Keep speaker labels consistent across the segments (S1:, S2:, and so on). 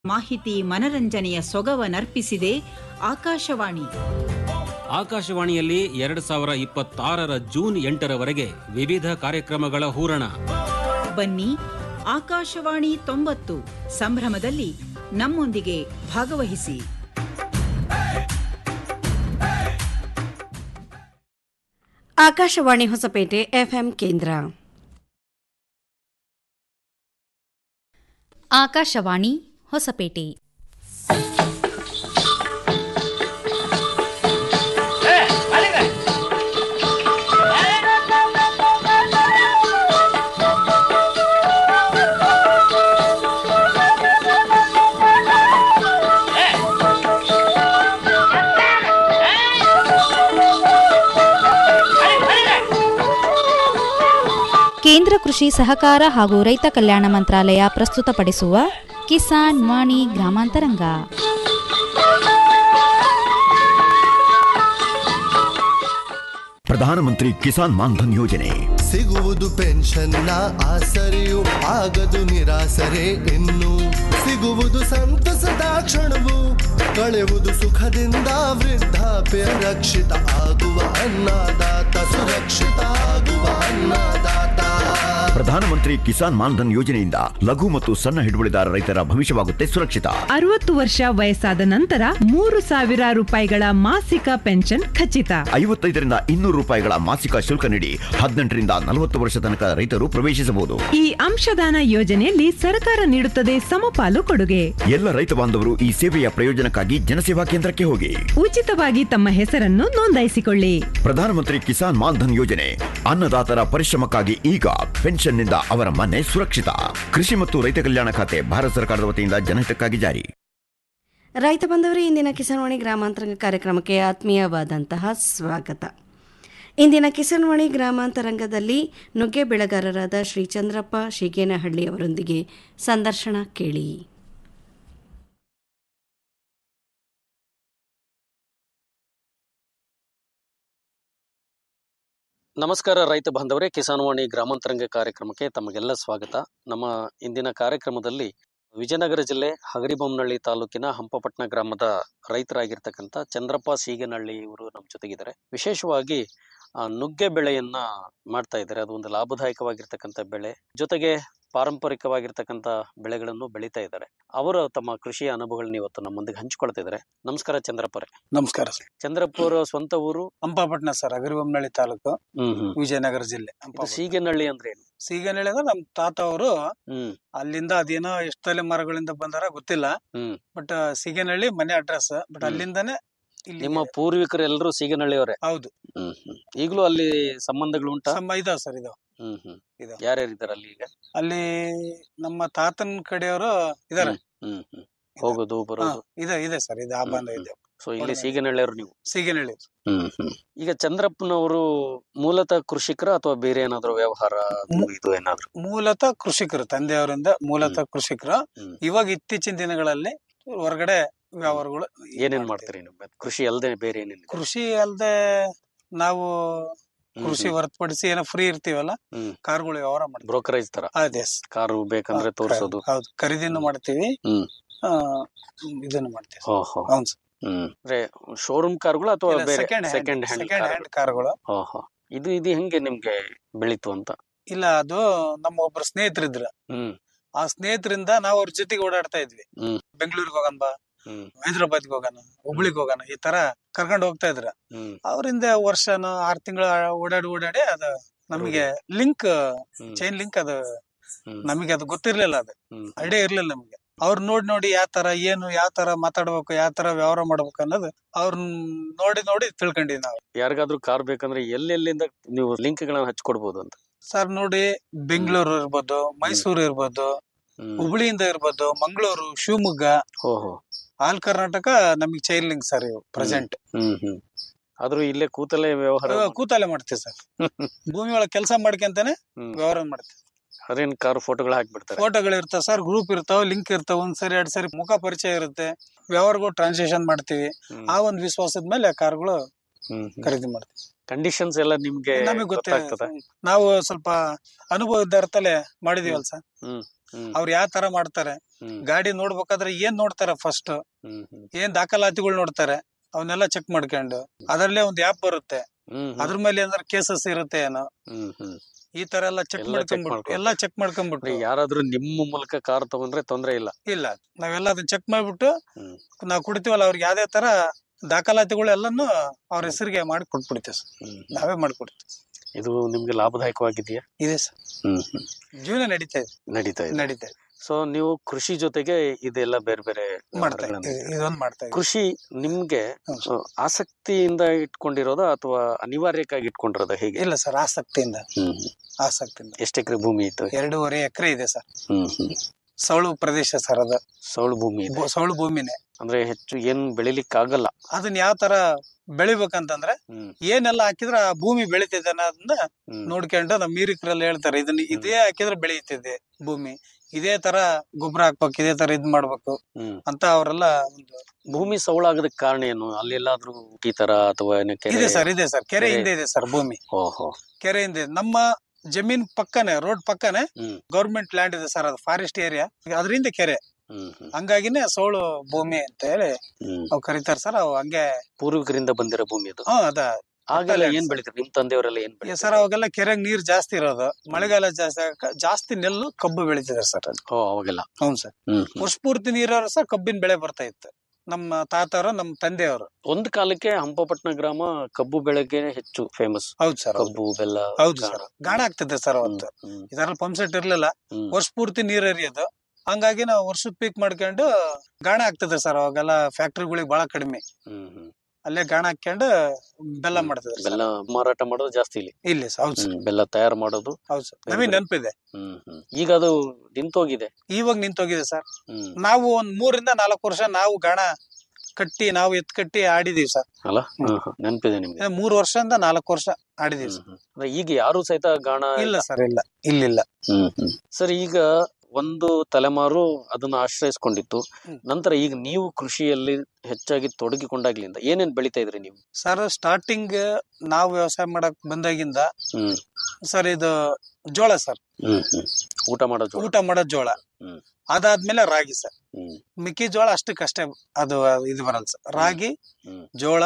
S1: ಮಾಹಿತಿ ಮನರಂಜನೆಯ ಸೊಗವನರ್ಪಿಸಿದೆ ಆಕಾಶವಾಣಿ
S2: ಆಕಾಶವಾಣಿಯಲ್ಲಿ ಎರಡು ಸಾವಿರ ಇಪ್ಪತ್ತಾರರ ಜೂನ್ ಎಂಟರವರೆಗೆ ವಿವಿಧ ಕಾರ್ಯಕ್ರಮಗಳ ಹೂರಣ
S1: ಬನ್ನಿ ಆಕಾಶವಾಣಿ ತೊಂಬತ್ತು ಸಂಭ್ರಮದಲ್ಲಿ ನಮ್ಮೊಂದಿಗೆ ಭಾಗವಹಿಸಿ
S3: ಆಕಾಶವಾಣಿ ಹೊಸಪೇಟೆ ಎಫ್ಎಂ ಕೇಂದ್ರ
S4: ಆಕಾಶವಾಣಿ ಹೊಸಪೇಟೆ ಕೇಂದ್ರ ಕೃಷಿ ಸಹಕಾರ ಹಾಗೂ ರೈತ ಕಲ್ಯಾಣ ಮಂತ್ರಾಲಯ ಪ್ರಸ್ತುತಪಡಿಸುವ ಕಿಸಾನ್ ವಾಣಿ ಗ್ರಾಮಾಂತರಂಗ
S5: ಪ್ರಧಾನಮಂತ್ರಿ ಕಿಸಾನ್ ಮಾನ್ಧನ್ ಯೋಜನೆ
S6: ಸಿಗುವುದು ಪೆನ್ಷನ್ನ ಆಸರೆಯು ಆಗದು ನಿರಾಸರೆ ಇನ್ನು ಸಿಗುವುದು ಸಂತಸದ ಕ್ಷಣವು ಕಳೆಯುವುದು ಸುಖದಿಂದ ವೃದ್ಧಾಪ್ಯ ರಕ್ಷಿತ ಆಗುವ ಅನ್ನದಾತ ಸುರಕ್ಷಿತ ಆಗುವ ಅನ್ನದಾತ
S5: ಪ್ರಧಾನಮಂತ್ರಿ ಕಿಸಾನ್ ಮಾನ್ಧನ್ ಯೋಜನೆಯಿಂದ ಲಘು ಮತ್ತು ಸಣ್ಣ ಹಿಡುವಳಿದಾರ ರೈತರ ಭವಿಷ್ಯವಾಗುತ್ತೆ ಸುರಕ್ಷಿತ
S7: ಅರವತ್ತು ವರ್ಷ ವಯಸ್ಸಾದ ನಂತರ ಮೂರು ಸಾವಿರ ರೂಪಾಯಿಗಳ ಮಾಸಿಕ ಪೆನ್ಷನ್ ಖಚಿತ
S5: ಐವತ್ತೈದರಿಂದ ಇನ್ನೂರು ರೂಪಾಯಿಗಳ ಮಾಸಿಕ ಶುಲ್ಕ ನೀಡಿ ಹದಿನೆಂಟರಿಂದ ನಲವತ್ತು ವರ್ಷ ತನಕ ರೈತರು ಪ್ರವೇಶಿಸಬಹುದು
S7: ಈ ಅಂಶದಾನ ಯೋಜನೆಯಲ್ಲಿ ಸರ್ಕಾರ ನೀಡುತ್ತದೆ ಸಮಪಾಲು ಕೊಡುಗೆ
S5: ಎಲ್ಲ ರೈತ ಬಾಂಧವರು ಈ ಸೇವೆಯ ಪ್ರಯೋಜನಕ್ಕಾಗಿ ಜನಸೇವಾ ಕೇಂದ್ರಕ್ಕೆ ಹೋಗಿ
S7: ಉಚಿತವಾಗಿ ತಮ್ಮ ಹೆಸರನ್ನು ನೋಂದಾಯಿಸಿಕೊಳ್ಳಿ
S5: ಪ್ರಧಾನಮಂತ್ರಿ ಕಿಸಾನ್ ಮಾನ್ಧನ್ ಯೋಜನೆ ಅನ್ನದಾತರ ಪರಿಶ್ರಮಕ್ಕಾಗಿ ಈಗ ಪೆನ್ಷನ್ನಿಂದ ಅವರ ಮನೆ ಸುರಕ್ಷಿತ ಕೃಷಿ ಮತ್ತು ರೈತ ಕಲ್ಯಾಣ ಖಾತೆ ಭಾರತ ಸರ್ಕಾರದ ವತಿಯಿಂದ ಜನಹಿತಕ್ಕಾಗಿ ಜಾರಿ
S3: ರೈತ ಬಂದವರೇ ಇಂದಿನ ಕಿಸಾನ್ವಾಣಿ ಗ್ರಾಮಾಂತರಂಗ ಕಾರ್ಯಕ್ರಮಕ್ಕೆ ಆತ್ಮೀಯವಾದಂತಹ ಸ್ವಾಗತ ಇಂದಿನ ಕಿಸಾನ್ವಾಣಿ ಗ್ರಾಮಾಂತರಂಗದಲ್ಲಿ ನುಗ್ಗೆ ಬೆಳೆಗಾರರಾದ ಶ್ರೀ ಚಂದ್ರಪ್ಪ ಶಿಗೇನಹಳ್ಳಿ ಅವರೊಂದಿಗೆ ಸಂದರ್ಶನ ಕೇಳಿ
S2: ನಮಸ್ಕಾರ ರೈತ ಬಾಂಧವರೇ ಕಿಸಾನ್ವಾಣಿ ಗ್ರಾಮಾಂತರಂಗ ಕಾರ್ಯಕ್ರಮಕ್ಕೆ ತಮಗೆಲ್ಲ ಸ್ವಾಗತ ನಮ್ಮ ಇಂದಿನ ಕಾರ್ಯಕ್ರಮದಲ್ಲಿ ವಿಜಯನಗರ ಜಿಲ್ಲೆ ಹಗರಿಬೊಮ್ಮನಹಳ್ಳಿ ತಾಲೂಕಿನ ಹಂಪಪಟ್ಟಣ ಗ್ರಾಮದ ರೈತರಾಗಿರ್ತಕ್ಕಂಥ ಚಂದ್ರಪ್ಪ ಸೀಗನಹಳ್ಳಿ ಇವರು ನಮ್ಮ ಜೊತೆಗಿದ್ದಾರೆ ವಿಶೇಷವಾಗಿ ಆ, ನುಗ್ಗೆ ಬೆಳೆಯನ್ನ ಮಾಡ್ತಾ ಇದ್ದಾರೆ ಅದು ಒಂದು ಲಾಭದಾಯಕವಾಗಿರ್ತಕ್ಕಂಥ ಬೆಳೆ ಜೊತೆಗೆ ಪಾರಂಪರಿಕವಾಗಿರ್ತಕ್ಕಂಥ ಬೆಳೆಗಳನ್ನು ಬೆಳೀತಾ ಇದ್ದಾರೆ ಅವರು ತಮ್ಮ ಕೃಷಿಯ ಅನುಭವಗಳನ್ನ ಇವತ್ತು ನಮ್ಮೊಂದಿಗೆ ಹಂಚಿಕೊಳ್ತಾ ಇದ್ದಾರೆ ನಮಸ್ಕಾರ ಚಂದ್ರಪ್ಪರೇ
S8: ನಮಸ್ಕಾರ ಸರ್
S2: ಚಂದ್ರಪ್ಪ ಅವರ ಸ್ವಂತ ಊರು
S8: ಹಂಪಾಪಟ್ಟಣ ಸರ್ ಅಗರಿಬೊಮ್ಮನಹಳ್ಳಿ ತಾಲೂಕು
S2: ಹ್ಮ್ ಹ್ಮ್
S8: ವಿಜಯನಗರ ಜಿಲ್ಲೆ
S2: ಇದು
S8: ಹಂಪಾಪಟ್ಟಣ.
S2: ಸೀಗೆನಹಳ್ಳಿ ಅಂದ್ರೆ ಏನು
S8: ಸೀಗನಹಳ್ಳಿ ಅಂದ್ರೆ ನಮ್ ತಾತ ಅವರು
S2: ಹ್ಮ್
S8: ಅಲ್ಲಿಂದ ಅದೇನೋ ಎಷ್ಟು ತಲೆ ಮರಗಳಿಂದ ಬಂದಾರ ಗೊತ್ತಿಲ್ಲ
S2: ಹ್ಮ್
S8: ಬಟ್ ಸೀಗನಹಳ್ಳಿ ಮನೆ ಅಡ್ರೆಸ್ ಬಟ್
S2: ಹ್ಮ್.
S8: ಅಲ್ಲಿಂದಾನೆ ಇಲ್ಲಿ
S2: ನಿಮ್ಮ ಪೂರ್ವಿಕರು ಎಲ್ಲರೂ ಸೀಗನಹಳ್ಳಿಯವರೇ
S8: ಹೌದು
S2: ಹ್ಮ್ ಹ್ಮ್ ಈಗಲೂ ಅಲ್ಲಿ ಸಂಬಂಧಗಳು ಉಂಟಾ
S8: ಸಮ ಇದಾವ ಸರ್ ಇದಾವ
S2: ಹ್ಮ್ ಹ್ಮ್
S8: ಇದಾವ
S2: ಯಾರ್ಯಾರು ಇದಾರೆ ಅಲ್ಲಿ ಈಗ
S8: ಅಲ್ಲಿ ನಮ್ಮ ತಾತನ ಕಡೆಯವರು ಇದಾರೆ
S2: ಹ್ಮ್ ಹ್ಮ್ ಹೋಗೋದು
S8: ಹಾ,
S2: ಬರೋದು
S8: ಇದೆ ಇದೆ ಸರ್ ಇದೆ ಆ
S2: ಹ್ಮ್,
S8: ಬಂದ
S2: ಹ್ಮ್.
S8: ಇದೆ
S2: ಸೊ ಇಲ್ಲಿ
S8: ಒಳ್ಳೆ-
S2: ಸೀಗನಹಳ್ಳಿಯವರು ನೀವು
S8: ಸೀಗನಹಳ್ಳಿ
S2: ಹ್ಮ್ ಹ್ಮ್ ಈಗ ಚಂದ್ರಪ್ಪನವರು ಮೂಲತಃ ಕೃಷಿಕರ ಅಥವಾ ಬೇರೆ ಏನಾದ್ರು ವ್ಯವಹಾರ ಅದು
S8: ಮು-
S2: ಇದು ಏನಾದ್ರು
S8: ಮೂಲತಃ ಕೃಷಿಕರು ತಂದೆಯವರಿಂದ ಮೂಲತಃ ಕೃಷಿಕರು
S2: ಹ್ಮ್.
S8: ಇವಾಗ ಇತ್ತೀಚಿನ ದಿನಗಳಲ್ಲಿ ಹೊರಗಡೆ ವ್ಯವಹಾರಗಳು
S2: ಏನೇನ್
S8: ಮಾಡ್ತೀವಿ.
S2: ಮಾಡ್ತೀರಿ ನೀವು ಕೃಷಿ ಅಲ್ದೆ ಬೇರೆ ಏನೇನು
S8: ಕೃಷಿ ಅಲ್ದೆ ನಾವು ಕೃಷಿ ಹೊರತುಪಡಿಸಿ ಏನೋ ಫ್ರೀ ಇರ್ತೀವಲ್ಲ
S2: ಹ್ಮ್.
S8: ಕಾರ್ಗಳು ವ್ಯವಹಾರ ಮಾಡ್ತೀವಿ
S2: ಬ್ರೋಕರೇಜ್ ತರ
S8: ಅದೇ ಸ-
S2: ಕಾರು ಬೇಕಂದ್ರೆ
S8: ಹಾ,
S2: ತೋರ್ಸೋದು
S8: ಹೌದು ಖರೀದಿನೂ ಮಾಡ್ತೀವಿ
S2: ಹ್ಮ್.
S8: ಆ, ಇದನ್ನು ಮಾಡ್ತೀವಿ
S2: ಓಹೋ
S8: ಹೌದು ಸರ್.
S2: ಹ್ಮ್ ಅಂದ್ರೆ ಶೋರೂಮ್ ಕಾರ್ಗಳು ಅಥವಾ
S8: ಇಲ್ಲ,
S2: ಬೇರೆ
S8: second hand-
S2: second hand
S8: second hand ಕಾರ್ಗಳು
S2: ಓಹೋ ಇದು ಇದು ಹೆಂಗೆ ನಿಮ್ಗೆ ಬೆಳೀತು ಅಂತ
S8: ಇಲ್ಲ ಅದು ನಮ್ಮ ಒಬ್ರು ಸ್ನೇಹಿತರಿದ್ರ
S2: ಹ್ಮ್
S8: ಆ ಸ್ನೇಹಿತರಿಂದ ನಾವು ಅವ್ರ ಜೊತೆಗೆ ಓಡಾಡ್ತಾ ಇದ್ವಿ
S2: ಹ್ಮ್.
S8: ಬೆಂಗಳೂರಿಗೆ ಹೋಗೋಣ ಬಾ
S2: ಹ್ಮ್
S8: ಹೈದ್ರಾಬಾದ್ಗೆ ಹೋಗೋಣ ಹುಬ್ಳಿಗ್ ಹೋಗೋಣ ಈ ತರ ಕರ್ಕೊಂಡು ಹೋಗ್ತಾ ಇದ್ರ
S2: ಹ್ಮ್
S8: ಅವರಿಂದ ವರ್ಷನ ಆರ್ ತಿಂಗಳ ಓಡಾಡಿ ಓಡಾಡಿ ಅದು ನಮಗೆ ಲಿಂಕ್
S2: ಹ್ಮ್.
S8: ಚೈನ್ ಲಿಂಕ್ ಅದು
S2: ಹ್ಮ್.
S8: ನಮಗೆ ಅದು ಗೊತ್ತಿರ್ಲಿಲ್ಲ ಅದು
S2: ಹ್ಮ್.
S8: ಐಡಿಯಾ ಇರ್ಲಿಲ್ಲ ನಮ್ಗೆ ಅವ್ರ ನೋಡಿ ನೋಡಿ ಯಾವ ತರ ಏನು ಯಾವ ತರ ಮಾತಾಡ್ಬೇಕು ಯಾವ ತರ ವ್ಯವಹಾರ ಮಾಡ್ಬೇಕು ಅನ್ನೋದು ಅವ್ರ ನೋಡಿ ನೋಡಿ ತಿಳ್ಕೊಂಡಿವಿ ನಾವು
S2: ಯಾರಿಗಾದ್ರೂ ಕಾರ್ ಬೇಕಂದ್ರೆ ಎಲ್ಲೆಲ್ಲಿಂದ ನೀವು ಲಿಂಕ್ ಗಳನ್ನ ಹಚ್ಕೊಡ್ಬೋದು ಅಂತ
S8: ಸರ್ ನೋಡಿ ಬೆಂಗಳೂರು ಇರ್ಬೋದು ಮೈಸೂರು ಇರ್ಬೋದು
S2: ಹ್ಮ್.
S8: ಹುಬ್ಳಿಯಿಂದ ಇರ್ಬೋದು ಮಂಗಳೂರು ಶಿವಮೊಗ್ಗ
S2: ಓಹೋ
S8: ಆಲ್ ಕರ್ನಾಟಕ ನಮಗೆ ಚೈನ್ ಲಿಂಕ್ ಸರ್ ಇವು ಪ್ರೆಸೆಂಟ್
S2: ಹ್ಮ್ ಹ್ಮ್ ಆದ್ರೂ ಇಲ್ಲೇ ಕೂತಲ್ಲೇ ವ್ಯವಹಾರ
S8: ಕೂತಲ್ಲೇ ಮಾಡ್ತೀವಿ ಸರ್ ಭೂಮಿ ಒಳಗೆ ಕೆಲಸ ಮಾಡ್ಕೊಂತಾನೆ
S2: ಹ್ಮ್.
S8: ವ್ಯವಹಾರ ಮಾಡ್ತೀವಿ
S2: ಅದೇನ್ ಕಾರ್ ಫೋಟೋಗಳು ಹಾಕ್ಬಿಡ್ತಾರೆ
S8: ಫೋಟೋಗಳು ಇರ್ತಾವ ಸರ್ ಗ್ರೂಪ್ ಇರ್ತಾವ ಲಿಂಕ್ ಇರ್ತಾವ ಒಂದ್ ಸರಿ ಎರಡ್ ಸರಿ ಮುಖ ಪರಿಚಯ ಇರುತ್ತೆ ವ್ಯವಹಾರಗಳು ಟ್ರಾನ್ಸಾಕ್ಷನ್ ಮಾಡ್ತೀವಿ
S2: ಹ್ಮ್.
S8: ಆ ಒಂದ್ ವಿಶ್ವಾಸದ ಮೇಲೆ ಕಾರ್ಗಳು
S2: ಹ್ಮ್ ಹ್ಮ್.
S8: ಖರೀದಿ ಮಾಡ್ತೀವಿ
S2: ಕಂಡೀಷನ್ಸ್ ಎಲ್ಲ ನಿಮ್ಗೆ
S8: ನಮಗೆ
S2: ಗೊತ್ತಾಗ್ತದ
S8: ಗೊತ್ತಾಗ್ತದೆ ನಾವು ಸ್ವಲ್ಪ ಅನುಭವ ಇದ್ದಾರ್ತಲೆ ಮಾಡಿದೀವಲ್ಲ ಸರ್
S2: ಹ್ಮ್ ಹ್ಮ್
S8: ಅವ್ರು ಯಾವ ತರ ಮಾಡ್ತಾರೆ
S2: ಹ್ಮ್
S8: ಗಾಡಿ ನೋಡ್ಬೇಕಾದ್ರೆ ಏನ್ ನೋಡ್ತಾರೆ ಫಸ್ಟ್
S2: ಹ್ಮ್ ಹ್ಮ್
S8: ಏನ್ ದಾಖಲಾತಿಗಳು ನೋಡ್ತಾರೆ ಅವನ್ನೆಲ್ಲ ಚೆಕ್ ಮಾಡ್ಕೊಂಡು ಅದರಲ್ಲೇ ಒಂದು ಆ್ಯಪ್ ಬರುತ್ತೆ
S2: ಹ್ಮ್
S8: ಅದ್ರ ಮೇಲೆ ಏನಾದ್ರು ಕೇಸಸ್ ಇರುತ್ತೆ ಏನೋ
S2: ಹ್ಮ್ ಹ್ಮ್
S8: ಈ ತರ ಎಲ್ಲ ಚೆಕ್
S2: ಎಲ್ಲ check
S8: ಮಾಡ್ಕೊಂಡ್ಬಿಟ್ಟು
S2: ಮಾಡ್ಕೊಂಡು.
S8: ಎಲ್ಲ ಚೆಕ್ ಮಾಡ್ಕೊಂಡ್ಬಿಟ್ಟು
S2: ಅಂದ್ರೆ ಯಾರಾದ್ರೂ ನಿಮ್ಮ ಮೂಲಕ ಕಾರ್ ತಗೊಂಡ್ರೆ ತೊಂದ್ರೆ ಇಲ್ಲ
S8: ಇಲ್ಲ ನಾವೆಲ್ಲ ಅದನ್ನ ಚೆಕ್ ಮಾಡ್ಬಿಟ್ಟು
S2: ಹ್ಮ್.
S8: ನಾವು ಕೊಡ್ತೀವಲ್ಲ ಅವ್ರಿಗೆ ಯಾವ್ದೇ ತರ ದಾಖಲಾತಿಗಳು ಎಲ್ಲಾನು ಅವ್ರ ಹೆಸರಿಗೆ ಮಾಡಿ ಕೊಟ್ಬಿಡ್ತೀವಿ ಸರ್
S2: ಹ್ಮ್ ಹ್ಮ್.
S8: ನಾವೇ ಮಾಡ್ಕೊಡ್ತೀವಿ
S2: ಇದು ನಿಮ್ಗೆ ಲಾಭದಾಯಕವಾಗಿದೆಯಾ
S8: ಇದೆ ಸರ್
S2: ಹ್ಮ್ ಹ್ಮ್
S8: ಜೀವನ ನಡೀತಾ ಇದೆ
S2: ನಡೀತಾ ಇದೆ
S8: ನಡೀತಾ ಇದೆ
S2: ಸೊ ನೀವು ಕೃಷಿ ಜೊತೆಗೆ ಇದೆಲ್ಲ ಬೇರೆ ಬೇರೆ
S8: ಮಾಡ್ತಾ
S2: ವ್ಯವಹಾರಗಳನ್ನ-
S8: ಇದ್ದೀವಿ ಇದೊಂದು ಮಾಡ್ತಾ ಇದ್ದೀವಿ
S2: ಕೃಷಿ ನಿಮ್ಗೆ
S8: ಹ್ಮ್.
S2: ಆ, ಆಸಕ್ತಿಯಿಂದ ಇಟ್ಕೊಂಡಿರೋದಾ ಅಥವಾ ಅನಿವಾರ್ಯಕ್ಕಾಗಿ ಇಟ್ಕೊಂಡಿರೋದ ಹೇಗೆ
S8: ಇಲ್ಲ ಸರ್ ಆಸಕ್ತಿಯಿಂದ
S2: ಹ್ಮ್ ಹ್ಮ್.
S8: ಆಸಕ್ತಿಯಿಂದ
S2: ಎಷ್ಟ್ ಎಕರೆ ಭೂಮಿ ಇತ್ತು
S8: ಎರಡೂವರೆ ಎಕರೆ ಇದೆ ಸರ್
S2: ಹ್ಮ್ ಹ್ಮ್
S8: ಸೌಳು ಪ್ರದೇಶ ಸರ್ ಅದು
S2: ಸೌಳು ಭೂಮಿ ಇದೆ
S8: ಬೊ- ಸೌಳು ಭೂಮಿನೇ
S2: ಅಂದ್ರೆ ಹೆಚ್ಚು ಏನ್ ಬೆಳಿಲಿಕ್ಕೆ ಆಗಲ್ಲ
S8: ಅದನ್ನ ಯಾವ ತರ ಬೆಳಿಬೇಕಂತಂದ್ರೆ
S2: ಹ್ಮ್
S8: ಏನೆಲ್ಲ ಹಾಕಿದ್ರೆ ಆ ಭೂಮಿ ಬೆಳಿತಿದೆ ಅನ್ನೋದನ್ನ
S2: ಹ್ಮ್
S8: ನೋಡ್ಕೊಂಡು ನಮ್ಮ ಮೀರಿಕರಲ್ಲಿ ಹೇಳ್ತಾರೆ ಇದನ್ನ ಇದೇ ಹಾಕಿದ್ರೆ ಬೆಳೆಯುತ್ತಿದೆ ಭೂಮಿ ಇದೇ ತರ ಗೊಬ್ಬರ ಹಾಕ್ಬೇಕು ಇದೇ ತರ ಇದ್ ಮಾಡ್ಬೇಕು
S2: ಹ್ಮ್
S8: ಅಂತ ಅವರೆಲ್ಲ ಒಂದು
S2: ಭೂಮಿ ಸೌಳಾಗದಕ್ಕೆ ಕಾರಣ ಏನು ಅಲ್ಲಿ ಎಲ್ಲಾದ್ರೂ ಈ ತರ ಅಥವಾ ಏನು ಕೆರೆ
S8: ಇದೆ ಸರ್ ಇದೆ ಸರ್ ಕೆರೆ
S2: ಕೆರೆ-
S8: ಹಿಂದೆ ಇದೆ ಸರ್ ಭೂಮಿ
S2: ಓಹೋ
S8: ಕೆರೆ ಹಿಂದೆ ನಮ್ಮ ಜಮೀನ್ ಪಕ್ಕನೆ ರೋಡ್ ಪಕ್ಕನೆ
S2: ಹ್ಮ್
S8: ಗೌರ್ಮೆಂಟ್ ಲ್ಯಾಂಡ್ ಇದೆ ಸರ್ ಅದು ಫಾರೆಸ್ಟ್ ಏರಿಯಾ ಅದರಿಂದ ಕೆರೆ
S2: ಹ್ಮ್ ಹ್ಮ್
S8: ಹಂಗಾಗಿನೇ ಸೋಳು ಭೂಮಿ ಅಂತ ಹೇಳಿ
S2: ಹ್ಮ್
S8: ಅವ್ ಕರೀತಾರೆ ಸರ್ ಅವ್ ಹಂಗೆ
S2: ಪೂರ್ವಿಕರಿಂದ ಬಂದಿರೋ ಭೂಮಿ ಅದು
S8: ಹ್ಮ್ ಅದ
S2: ಆಗೆಲ್ಲ
S8: land
S2: ಏನ್
S8: sir.
S2: ಬೆಳಿತಾರೆ ನಿಮ್ ತಂದೆಯವರೆಲ್ಲ ಏನ್
S8: ಈ
S2: ಬೆಳಿತಾರೆ
S8: ಸರ್ ಅವಾಗೆಲ್ಲ ಕೆರೆಗ್ ನೀರ್ ಜಾಸ್ತಿ ಇರೋದು ಮಳೆಗಾಲ ಜಾಸ್ತಿ ಆಗಾಕ ಜಾಸ್ತಿ ನೆಲ್ಲು ಕಬ್ಬು ಬೆಳಿತಿದ್ದಾರೆ ಸರ್ ಅದು
S2: ಓ ಅವಾಗೆಲ್ಲ
S8: ಹ್ಞೂ ಸರ್
S2: ಹ್ಮ್ ಹ್ಮ್.
S8: ವರ್ಷ ಪೂರ್ತಿ ನೀರವ್ರು ಸಹ ಕಬ್ಬಿನ ಬೆಳೆ ಬರ್ತಾ ಇತ್ತು ನಮ್ಮ ತಾತವರು ನಮ್ಮ ತಂದೆಯವರು
S2: ಒಂದ್ ಕಾಲಕ್ಕೆ ಹಂಪಪಟ್ನ ಗ್ರಾಮ ಕಬ್ಬು ಬೆಳೆಗೆ ಹೆಚ್ಚು ಫೇಮಸ್
S8: ಹೌದು ಸರ್ ಹೌದು.
S2: ಕಬ್ಬು ಬೆಲ್ಲ
S8: ಹೌದು
S2: ಗಾಣ.
S8: ಸರ್ ಗಾಣ ಆಗ್ತಿದೆ ಸರ್
S2: ಹ್ಮ್,
S8: ಅವತ್ತು
S2: ಹ್ಮ್,
S8: ಇದರಲ್ಲಿ ಪಂಪ್ ಸೆಟ್ ಇರ್ಲಿಲ್ಲ
S2: ಹ್ಮ್.
S8: ವರ್ಷ ಪೂರ್ತಿ ನೀರ್ ಹರಿಯೋದು ಹಂಗಾಗಿ ನಾವು ವರ್ಷದ ಪೀಕ್ ಮಾಡ್ಕೊಂಡು ಗಾಣ ಆಗ್ತದೆ ಸರ್ ಅವಾಗೆಲ್ಲ ಫ್ಯಾಕ್ಟ್ರಿಗಳಿಗೆ ಬಹಳ ಕಡಿಮೆ
S2: ಹ್ಮ್, ಹ್ಮ್.
S8: ಅಲ್ಲೇ ಗಾಣ ಹಾಕೊಂಡು ಬೆಲ್ಲ
S2: ಹ್ಮ್.
S8: ಮಾಡ್ತಿದ್ರು sir.
S2: ಬೆಲ್ಲ ಮಾರಾಟ ಮಾಡೋದು ಜಾಸ್ತಿ ಇಲ್ಲಿ
S8: ಇಲ್ಲಿ sir, ಹೌದು ಸರ್
S2: ಹ್ಮ್, ಬೆಲ್ಲ ತಯಾರು ಮಾಡೋದು
S8: ಹೌದು ಸರ್ ನಮಗೆ ನೆನಪಿದೆ
S2: ಹ್ಮ್ ಹ್ಮ್. ಈಗ ಅದು ನಿಂತೋಗಿದೆ
S8: ಇವಾಗ ನಿಂತೋಗಿದೆ ಸರ್
S2: ಹ್ಮ್
S8: ನಾವು ಒಂದ್ ಮೂರಿಂದ ನಾಲ್ಕು ವರ್ಷ ನಾವು ಗಾಣ ಕಟ್ಟಿ ನಾವು ಎತ್ ಕಟ್ಟಿ ಆಡಿದೀವಿ ಸರ್
S2: ಅಲ್ಲ ಹ್ಮ್, ಹ್ಮ್. ನೆನ್ಪಿದೆ ನಿಮ್ಗೆ
S8: ಇನ್ನು ಮೂರು ವರ್ಷದಿಂದ ನಾಲ್ಕು ವರ್ಷ ಆಡಿದೀವಿ
S2: ಹ್ಮ್,
S8: ಸರ್
S2: ಹ್ಮ್. ಅಂದ್ರೆ ಈಗ ಯಾರು ಸಹಿತ ಗಾಣ
S8: ಇಲ್ಲ ಸರ್ ಇಲ್ಲ ಇಲ್ಲಿಲ್ಲ
S2: ಹ್ಮ್ ಹ್ಮ್. ಸರ್ ಈಗ ಒಂದು ತಲೆಮಾರು ಅದನ್ನ ಆಶ್ರಯಿಸ್ಕೊಂಡಿತ್ತು
S8: ಹ್ಮ್.
S2: ನಂತರ ಈಗ ನೀವು ಕೃಷಿಯಲ್ಲಿ ಹೆಚ್ಚಾಗಿ ತೊಡಗಿಕೊಂಡಾಗ್ಲಿಂದ ಏನೇನ್ ಬೆಳಿತಾ ಇದ್ರಿ ನೀವು
S8: ಸರ್ ಸ್ಟಾರ್ಟಿಂಗ್ ನಾವು ವ್ಯವಸಾಯ ಮಾಡಕ್ ಬಂದಾಗಿಂದ
S2: ಹ್ಮ್
S8: ಸರ್ ಇದು ಜೋಳ ಸರ್
S2: ಹ್ಮ್ ಹ್ಮ್ ಊಟ ಮಾಡೋ ಜೋಳ
S8: ಊಟ ಮಾಡೋ ಜೋಳ
S2: ಹ್ಮ್.
S8: ಅದಾದ್ಮೇಲೆ ರಾಗಿ ಸರ್
S2: ಹ್ಮ್
S8: ಮಿಕ್ಕಿಜೋಳ ಅಷ್ಟಕ್ಕಷ್ಟೇ ಅದು ಇದು ಬರಲ್ಲ ಸರ್ ರಾಗಿ
S2: ಹ್ಮ್.
S8: ಜೋಳ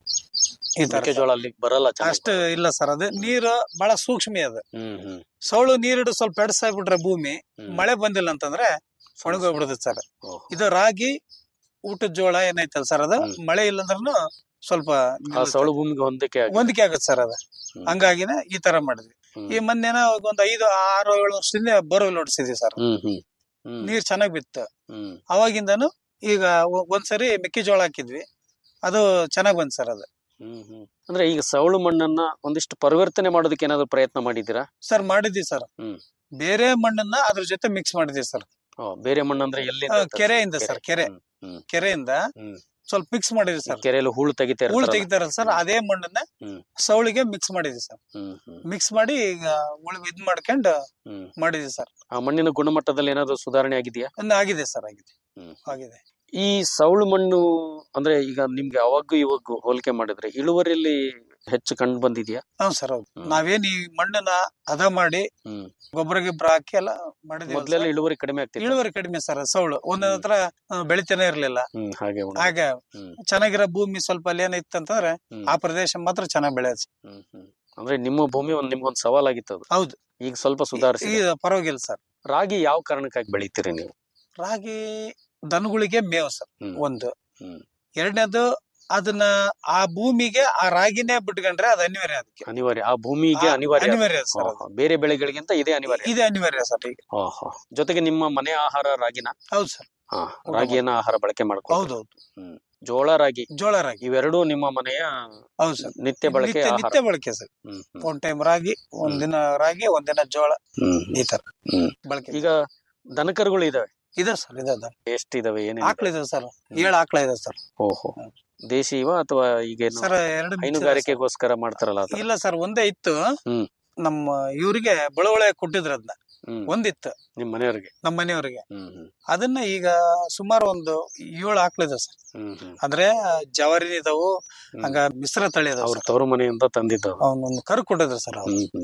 S8: ಈ ತರ
S2: ಮೆಕ್ಕೆಜೋಳ ಅಲ್ಲಿ ಬರಲ್ಲ ಚೆನ್ನಾಗಿ.
S8: ಅಷ್ಟು ಇಲ್ಲ ಸರ್ ಅದು ನೀರು ಬಹಳ ಸೂಕ್ಷ್ಮ ಅದು
S2: ಹ್ಮ್ ಹ್ಮ್
S8: ಸೌಳು ನೀರಿಡು ಸ್ವಲ್ಪ ಎಡ್ಸಾಗ್ಬಿಟ್ರೆ ಭೂಮಿ
S2: ಹ್ಮ್.
S8: ಮಳೆ ಬಂದಿಲ್ಲ ಅಂತಂದ್ರೆ ಒಣಗೋಗ್ಬಿಡುತ್ತೆ ಸರ್
S2: ಓಹೋ.
S8: ಇದು ರಾಗಿ ಊಟದ ಜೋಳ ಏನೈತಲ್ಲ ಸರ್ ಅದು
S2: ಹ್ಮ್.
S8: ಮಳೆ ಇಲ್ಲ ಅಂದ್ರೂ ಸ್ವಲ್ಪ
S2: ಆ ಸೌಳು ಭೂಮಿಗೆ ಹೊಂದಿಕೆ ಆಗಿ
S8: ಹೊಂದಿಕೆ ಆಗುತ್ತೆ ಸರ್ ಅದು
S2: ಹ್ಮ್.
S8: ಹಂಗಾಗಿನೇ ಈ ತರ ಮಾಡಿದ್ವಿ
S2: ಹ್ಮ್.
S8: ಈ ಮೊನ್ನೆನ ಒಂದ್ ಐದು ಆರು ಏಳು ವರ್ಷದಿಂದ ಬೋರ್ವೆಲ್ ಹೊಡ್ಸಿದ್ವಿ ಸರ್
S2: ಹ್ಮ್ ಹ್ಮ್ ಹ್ಮ್
S8: ನೀರ್ ಚೆನ್ನಾಗ್ ಬಿತ್ತು
S2: ಹ್ಮ್
S8: ಅವಾಗಿಂದನು ಈಗ ಒ- ಒಂದ್ಸರಿ ಮೆಕ್ಕೆಜೋಳ ಹಾಕಿದ್ವಿ ಅದು ಚೆನ್ನಾಗ್ ಬಂತ್ ಸರ್ ಅದು
S2: ಹ್ಮ್ ಹ್ಮ್ ಅಂದ್ರೆ ಈಗ ಸೌಳು ಮಣ್ಣನ್ನ ಒಂದಿಷ್ಟು ಪರಿವರ್ತನೆ ಮಾಡೋದಕ್ಕೆ ಏನಾದ್ರು ಪ್ರಯತ್ನ ಮಾಡಿದ್ದೀರಾ
S8: ಸರ್ ಮಾಡಿದ್ವಿ ಸರ್
S2: ಹ್ಮ್.
S8: ಬೇರೆ ಮಣ್ಣನ್ನ ಅದ್ರ ಜೊತೆ ಮಿಕ್ಸ್ ಮಾಡಿದ್ವಿ ಸರ್
S2: ಓ, ಬೇರೆ ಮಣ್ಣು ಅಂದ್ರೆ ಎಲ್ಲಿ
S8: ಆ, ಕೆರೆಯಿಂದ ಸರ್ ಕೆರೆ
S2: ಹ್ಮ್, ಹ್ಮ್.
S8: ಕೆರೆಯಿಂದ
S2: ಹ್ಮ್.
S8: ಸ್ವಲ್ಪ ಮಿಕ್ಸ್ ಮಾಡಿದ್ವಿ ಸರ್
S2: ಕೆರೆಯಲ್ಲಿ ಹೂಳು ತೆಗಿತಾ
S8: ಹೂಳು
S2: ಇರ್ತಾರಲ್ಲ.
S8: ತೆಗಿತಾರಲ್ಲ ಸರ್
S2: ಹ್ಮ್.
S8: ಅದೇ ಮಣ್ಣನ್ನ
S2: ಹ್ಮ್.
S8: ಸೌಳಿಗೆ ಮಿಕ್ಸ್ ಮಾಡಿದ್ವಿ ಸರ್
S2: ಹ್ಮ್ ಹ್ಮ್
S8: ಮಿಕ್ಸ್ ಮಾಡಿ ಈಗ ಉಳು ಇದ್ ಮಾಡ್ಕೊಂಡು
S2: ಹ್ಮ್
S8: ಮಾಡಿದ್ವಿ ಸರ್
S2: ಆ ಮಣ್ಣಿನ ಗುಣಮಟ್ಟದಲ್ಲಿ ಏನಾದ್ರು ಸುಧಾರಣೆ ಆಗಿದೆಯಾ
S8: ಒಂದು ಆಗಿದೆ ಸರ್ ಆಗಿದೆ
S2: ಹ್ಮ್.
S8: ಆಗಿದೆ
S2: ಈ ಸೌಳು ಮಣ್ಣು ಅಂದ್ರೆ ಈಗ ನಿಮ್ಗೆ ಅವಾಗೂ ಇವಾಗ ಹೋಲಿಕೆ ಮಾಡಿದ್ರೆ ಇಳುವರಿಯಲ್ಲಿ ಹೆಚ್ಚು ಕಂಡು ಬಂದಿದ್ಯಾ
S8: ಹ್ಞೂ ಸರ್ ಹೌದು
S2: ಹ್ಮ್.
S8: ನಾವೇನ್ ಈ ಮಣ್ಣನ್ನ ಹದ ಮಾಡಿ
S2: ಹ್ಮ್
S8: ಗೊಬ್ಬರ ಗಿಬ್ಬರ ಹಾಕಿ ಎಲ್ಲ ಮಾಡಿದ್ವಿ
S2: ಮೊದ್ಲೆಲ್ಲ ಇಳುವರಿ ಕಡಿಮೆ ಆಗ್ತಿತ್ತು
S8: ಇಳುವರಿ ಕಡಿಮೆ ಸರ್ ಸೌಳು ಒಂದೊಂದ್ ಹತ್ರ ಆ, ಬೆಳಿತಾನೆ ಇರ್ಲಿಲ್ಲ
S2: ಹ್ಮ್ ಹಾಗೆ ಉಂಟು.
S8: ಆಗ
S2: ಹ್ಮ್
S8: ಚೆನ್ನಾಗಿರೋ ಭೂಮಿ ಸ್ವಲ್ಪ ಅಲ್ಲಿ ಏನಿತ್ತು ಅಂತಂದ್ರೆ
S2: ಹ್ಮ್.
S8: ಆ ಪ್ರದೇಶ ಮಾತ್ರ ಚೆನ್ನಾಗ್ ಬೆಳೆಯೋದು
S2: ಹ್ಮ್ ಹ್ಮ್ ಅಂದ್ರೆ ನಿಮ್ಮ ಭೂಮಿ ಒಂದ್ ನಿಮ್ಗೊಂದ್ ಸವಾಲಾಗಿತ್ತು ಅದು
S8: ಹೌದು
S2: ಈಗ ಸ್ವಲ್ಪ ಸುಧಾರಿಸಿ
S8: ಈಗ ಪರವಾಗಿಲ್ಲ ಸರ್
S2: ರಾಗಿ ಯಾವ ಕಾರಣಕ್ಕಾಗಿ ಬೆಳಿತೀರಿ ನೀವು
S8: ರಾಗಿ ದನಗಳಿಗೆ ಮೇವು ಸರ್
S2: ಹ್ಮ್.
S8: ಒಂದು
S2: ಹ್ಮ್.
S8: ಎರಡನೇದು ಅದನ್ನ ಆ ಭೂಮಿಗೆ ಆ ರಾಗಿನೇ ಬಿಟ್ಕೊಂಡ್ರೆ ಅದು ಅನಿವಾರ್ಯ ಅದಕ್ಕೆ
S2: ಅನಿವಾರ್ಯ ಆ ಭೂಮಿಗೆ
S8: ಆ-
S2: ಅನಿವಾರ್ಯ ಅದು.
S8: ಅನಿವಾರ್ಯ ಸರ್ ಅದು.
S2: ಓಹೋ, ಬೇರೆ ಬೆಳೆಗಳಿಗಿಂತ ಇದೇ ಅನಿವಾರ್ಯ
S8: ಇದೆ ಅನಿವಾರ್ಯ ಸರ್ ಈಗ
S2: ಓಹೋ ಜೊತೆಗೆ ನಿಮ್ಮ ಮನೆ ಆಹಾರ ರಾಗಿನ
S8: ಹೌದು ಸರ್
S2: ಹಾ ರಾಗಿಯನ್ನ ಆಹಾರ ಬಳಕೆ ಮಾಡ್ಕೊಂಡು
S8: ಹೌದೌದು
S2: ಜೋಳ ರಾಗಿ
S8: ಜೋಳ ರಾಗಿ
S2: ಇವೆರಡೂ ನಿಮ್ಮ ಮನೆಯ
S8: ಹೌದು ಸರ್
S2: ನಿತ್ಯ ಬಳಕೆ
S8: ನಿತ್ಯ
S2: ಆಹಾರ
S8: ನಿತ್ಯ ಬಳಕೆ ಸರ್
S2: ಹ್ಮ್, ಹ್ಮ್,
S8: ಒಂದ್ ಟೈಮ್ ರಾಗಿ ಒಂದಿನ ರಾಗಿ ಒಂದಿನ ಜೋಳ
S2: ಹ್ಮ್, ಹ್ಮ್.
S8: ಈ ತರ
S2: ಹ್ಮ್.
S8: ಬಳಕೆ
S2: ಈಗ ದನಕರುಗಳು ಇದಾವೆ
S8: ಇದೆ ಸರ್ ಇದೆ ಅದ
S2: ಎಷ್ಟಿದಾವೆ ಏನೇನು
S8: ಆಕಳ ಇದೆ ಸರ್ ಏಳು ಆಕಳ ಇದೆ ಸರ್
S2: ಓಹೋ ದೇಶಿ ಇವ ಅಥವಾ ಈಗ
S8: ಸರ್ ಎರಡು mix ಇದೆ
S2: ಹೈನುಗಾರಿಕೆಗೋಸ್ಕರ ಮಾಡ್ತಾರಲ್ಲ ಆ
S8: ಸರ್.
S2: ಥರ?
S8: ಇಲ್ಲ ಸರ್ ಒಂದೇ ಇತ್ತು
S2: ಹ್ಮ್.
S8: ನಮ್ಮ ಇವ್ರಿಗೆ ಬಳವಳೆ ಕೊಟ್ಟಿದ್ರು ಅದನ್ನ
S2: ಹ್ಮ್
S8: ಒಂದಿತ್ತು
S2: ನಿಮ್ ಮನೆಯವ್ರಿಗೆ
S8: ನಮ್ಮ ಮನೆಯವರಿಗೆ
S2: ಹ್ಮ್ ಹ್ಮ್
S8: ಅದನ್ನ ಈಗ ಸುಮಾರು ಒಂದು ಏಳು ಆಕಳಿದೆ ಸರ್
S2: ಹ್ಮ್ ಹ್ಮ್
S8: ಅಂದ್ರೆ ಜವಾರಿ ಇದಾವು
S2: ಹ್ಮ್.
S8: ಹಂಗ ಮಿಶ್ರ ತಳಿ ಅದಾವ
S2: ಅವ್ರ ತವರು ಮನೆಯಿಂದ ತಂದಿದ್ದು ಅದು.
S8: ಅವನೊಂದು ಕರು ಕೊಟ್ಟಿದ್ರು ಸರ್ ಅವ್ರು
S2: ಹ್ಮ್ ಹ್ಮ್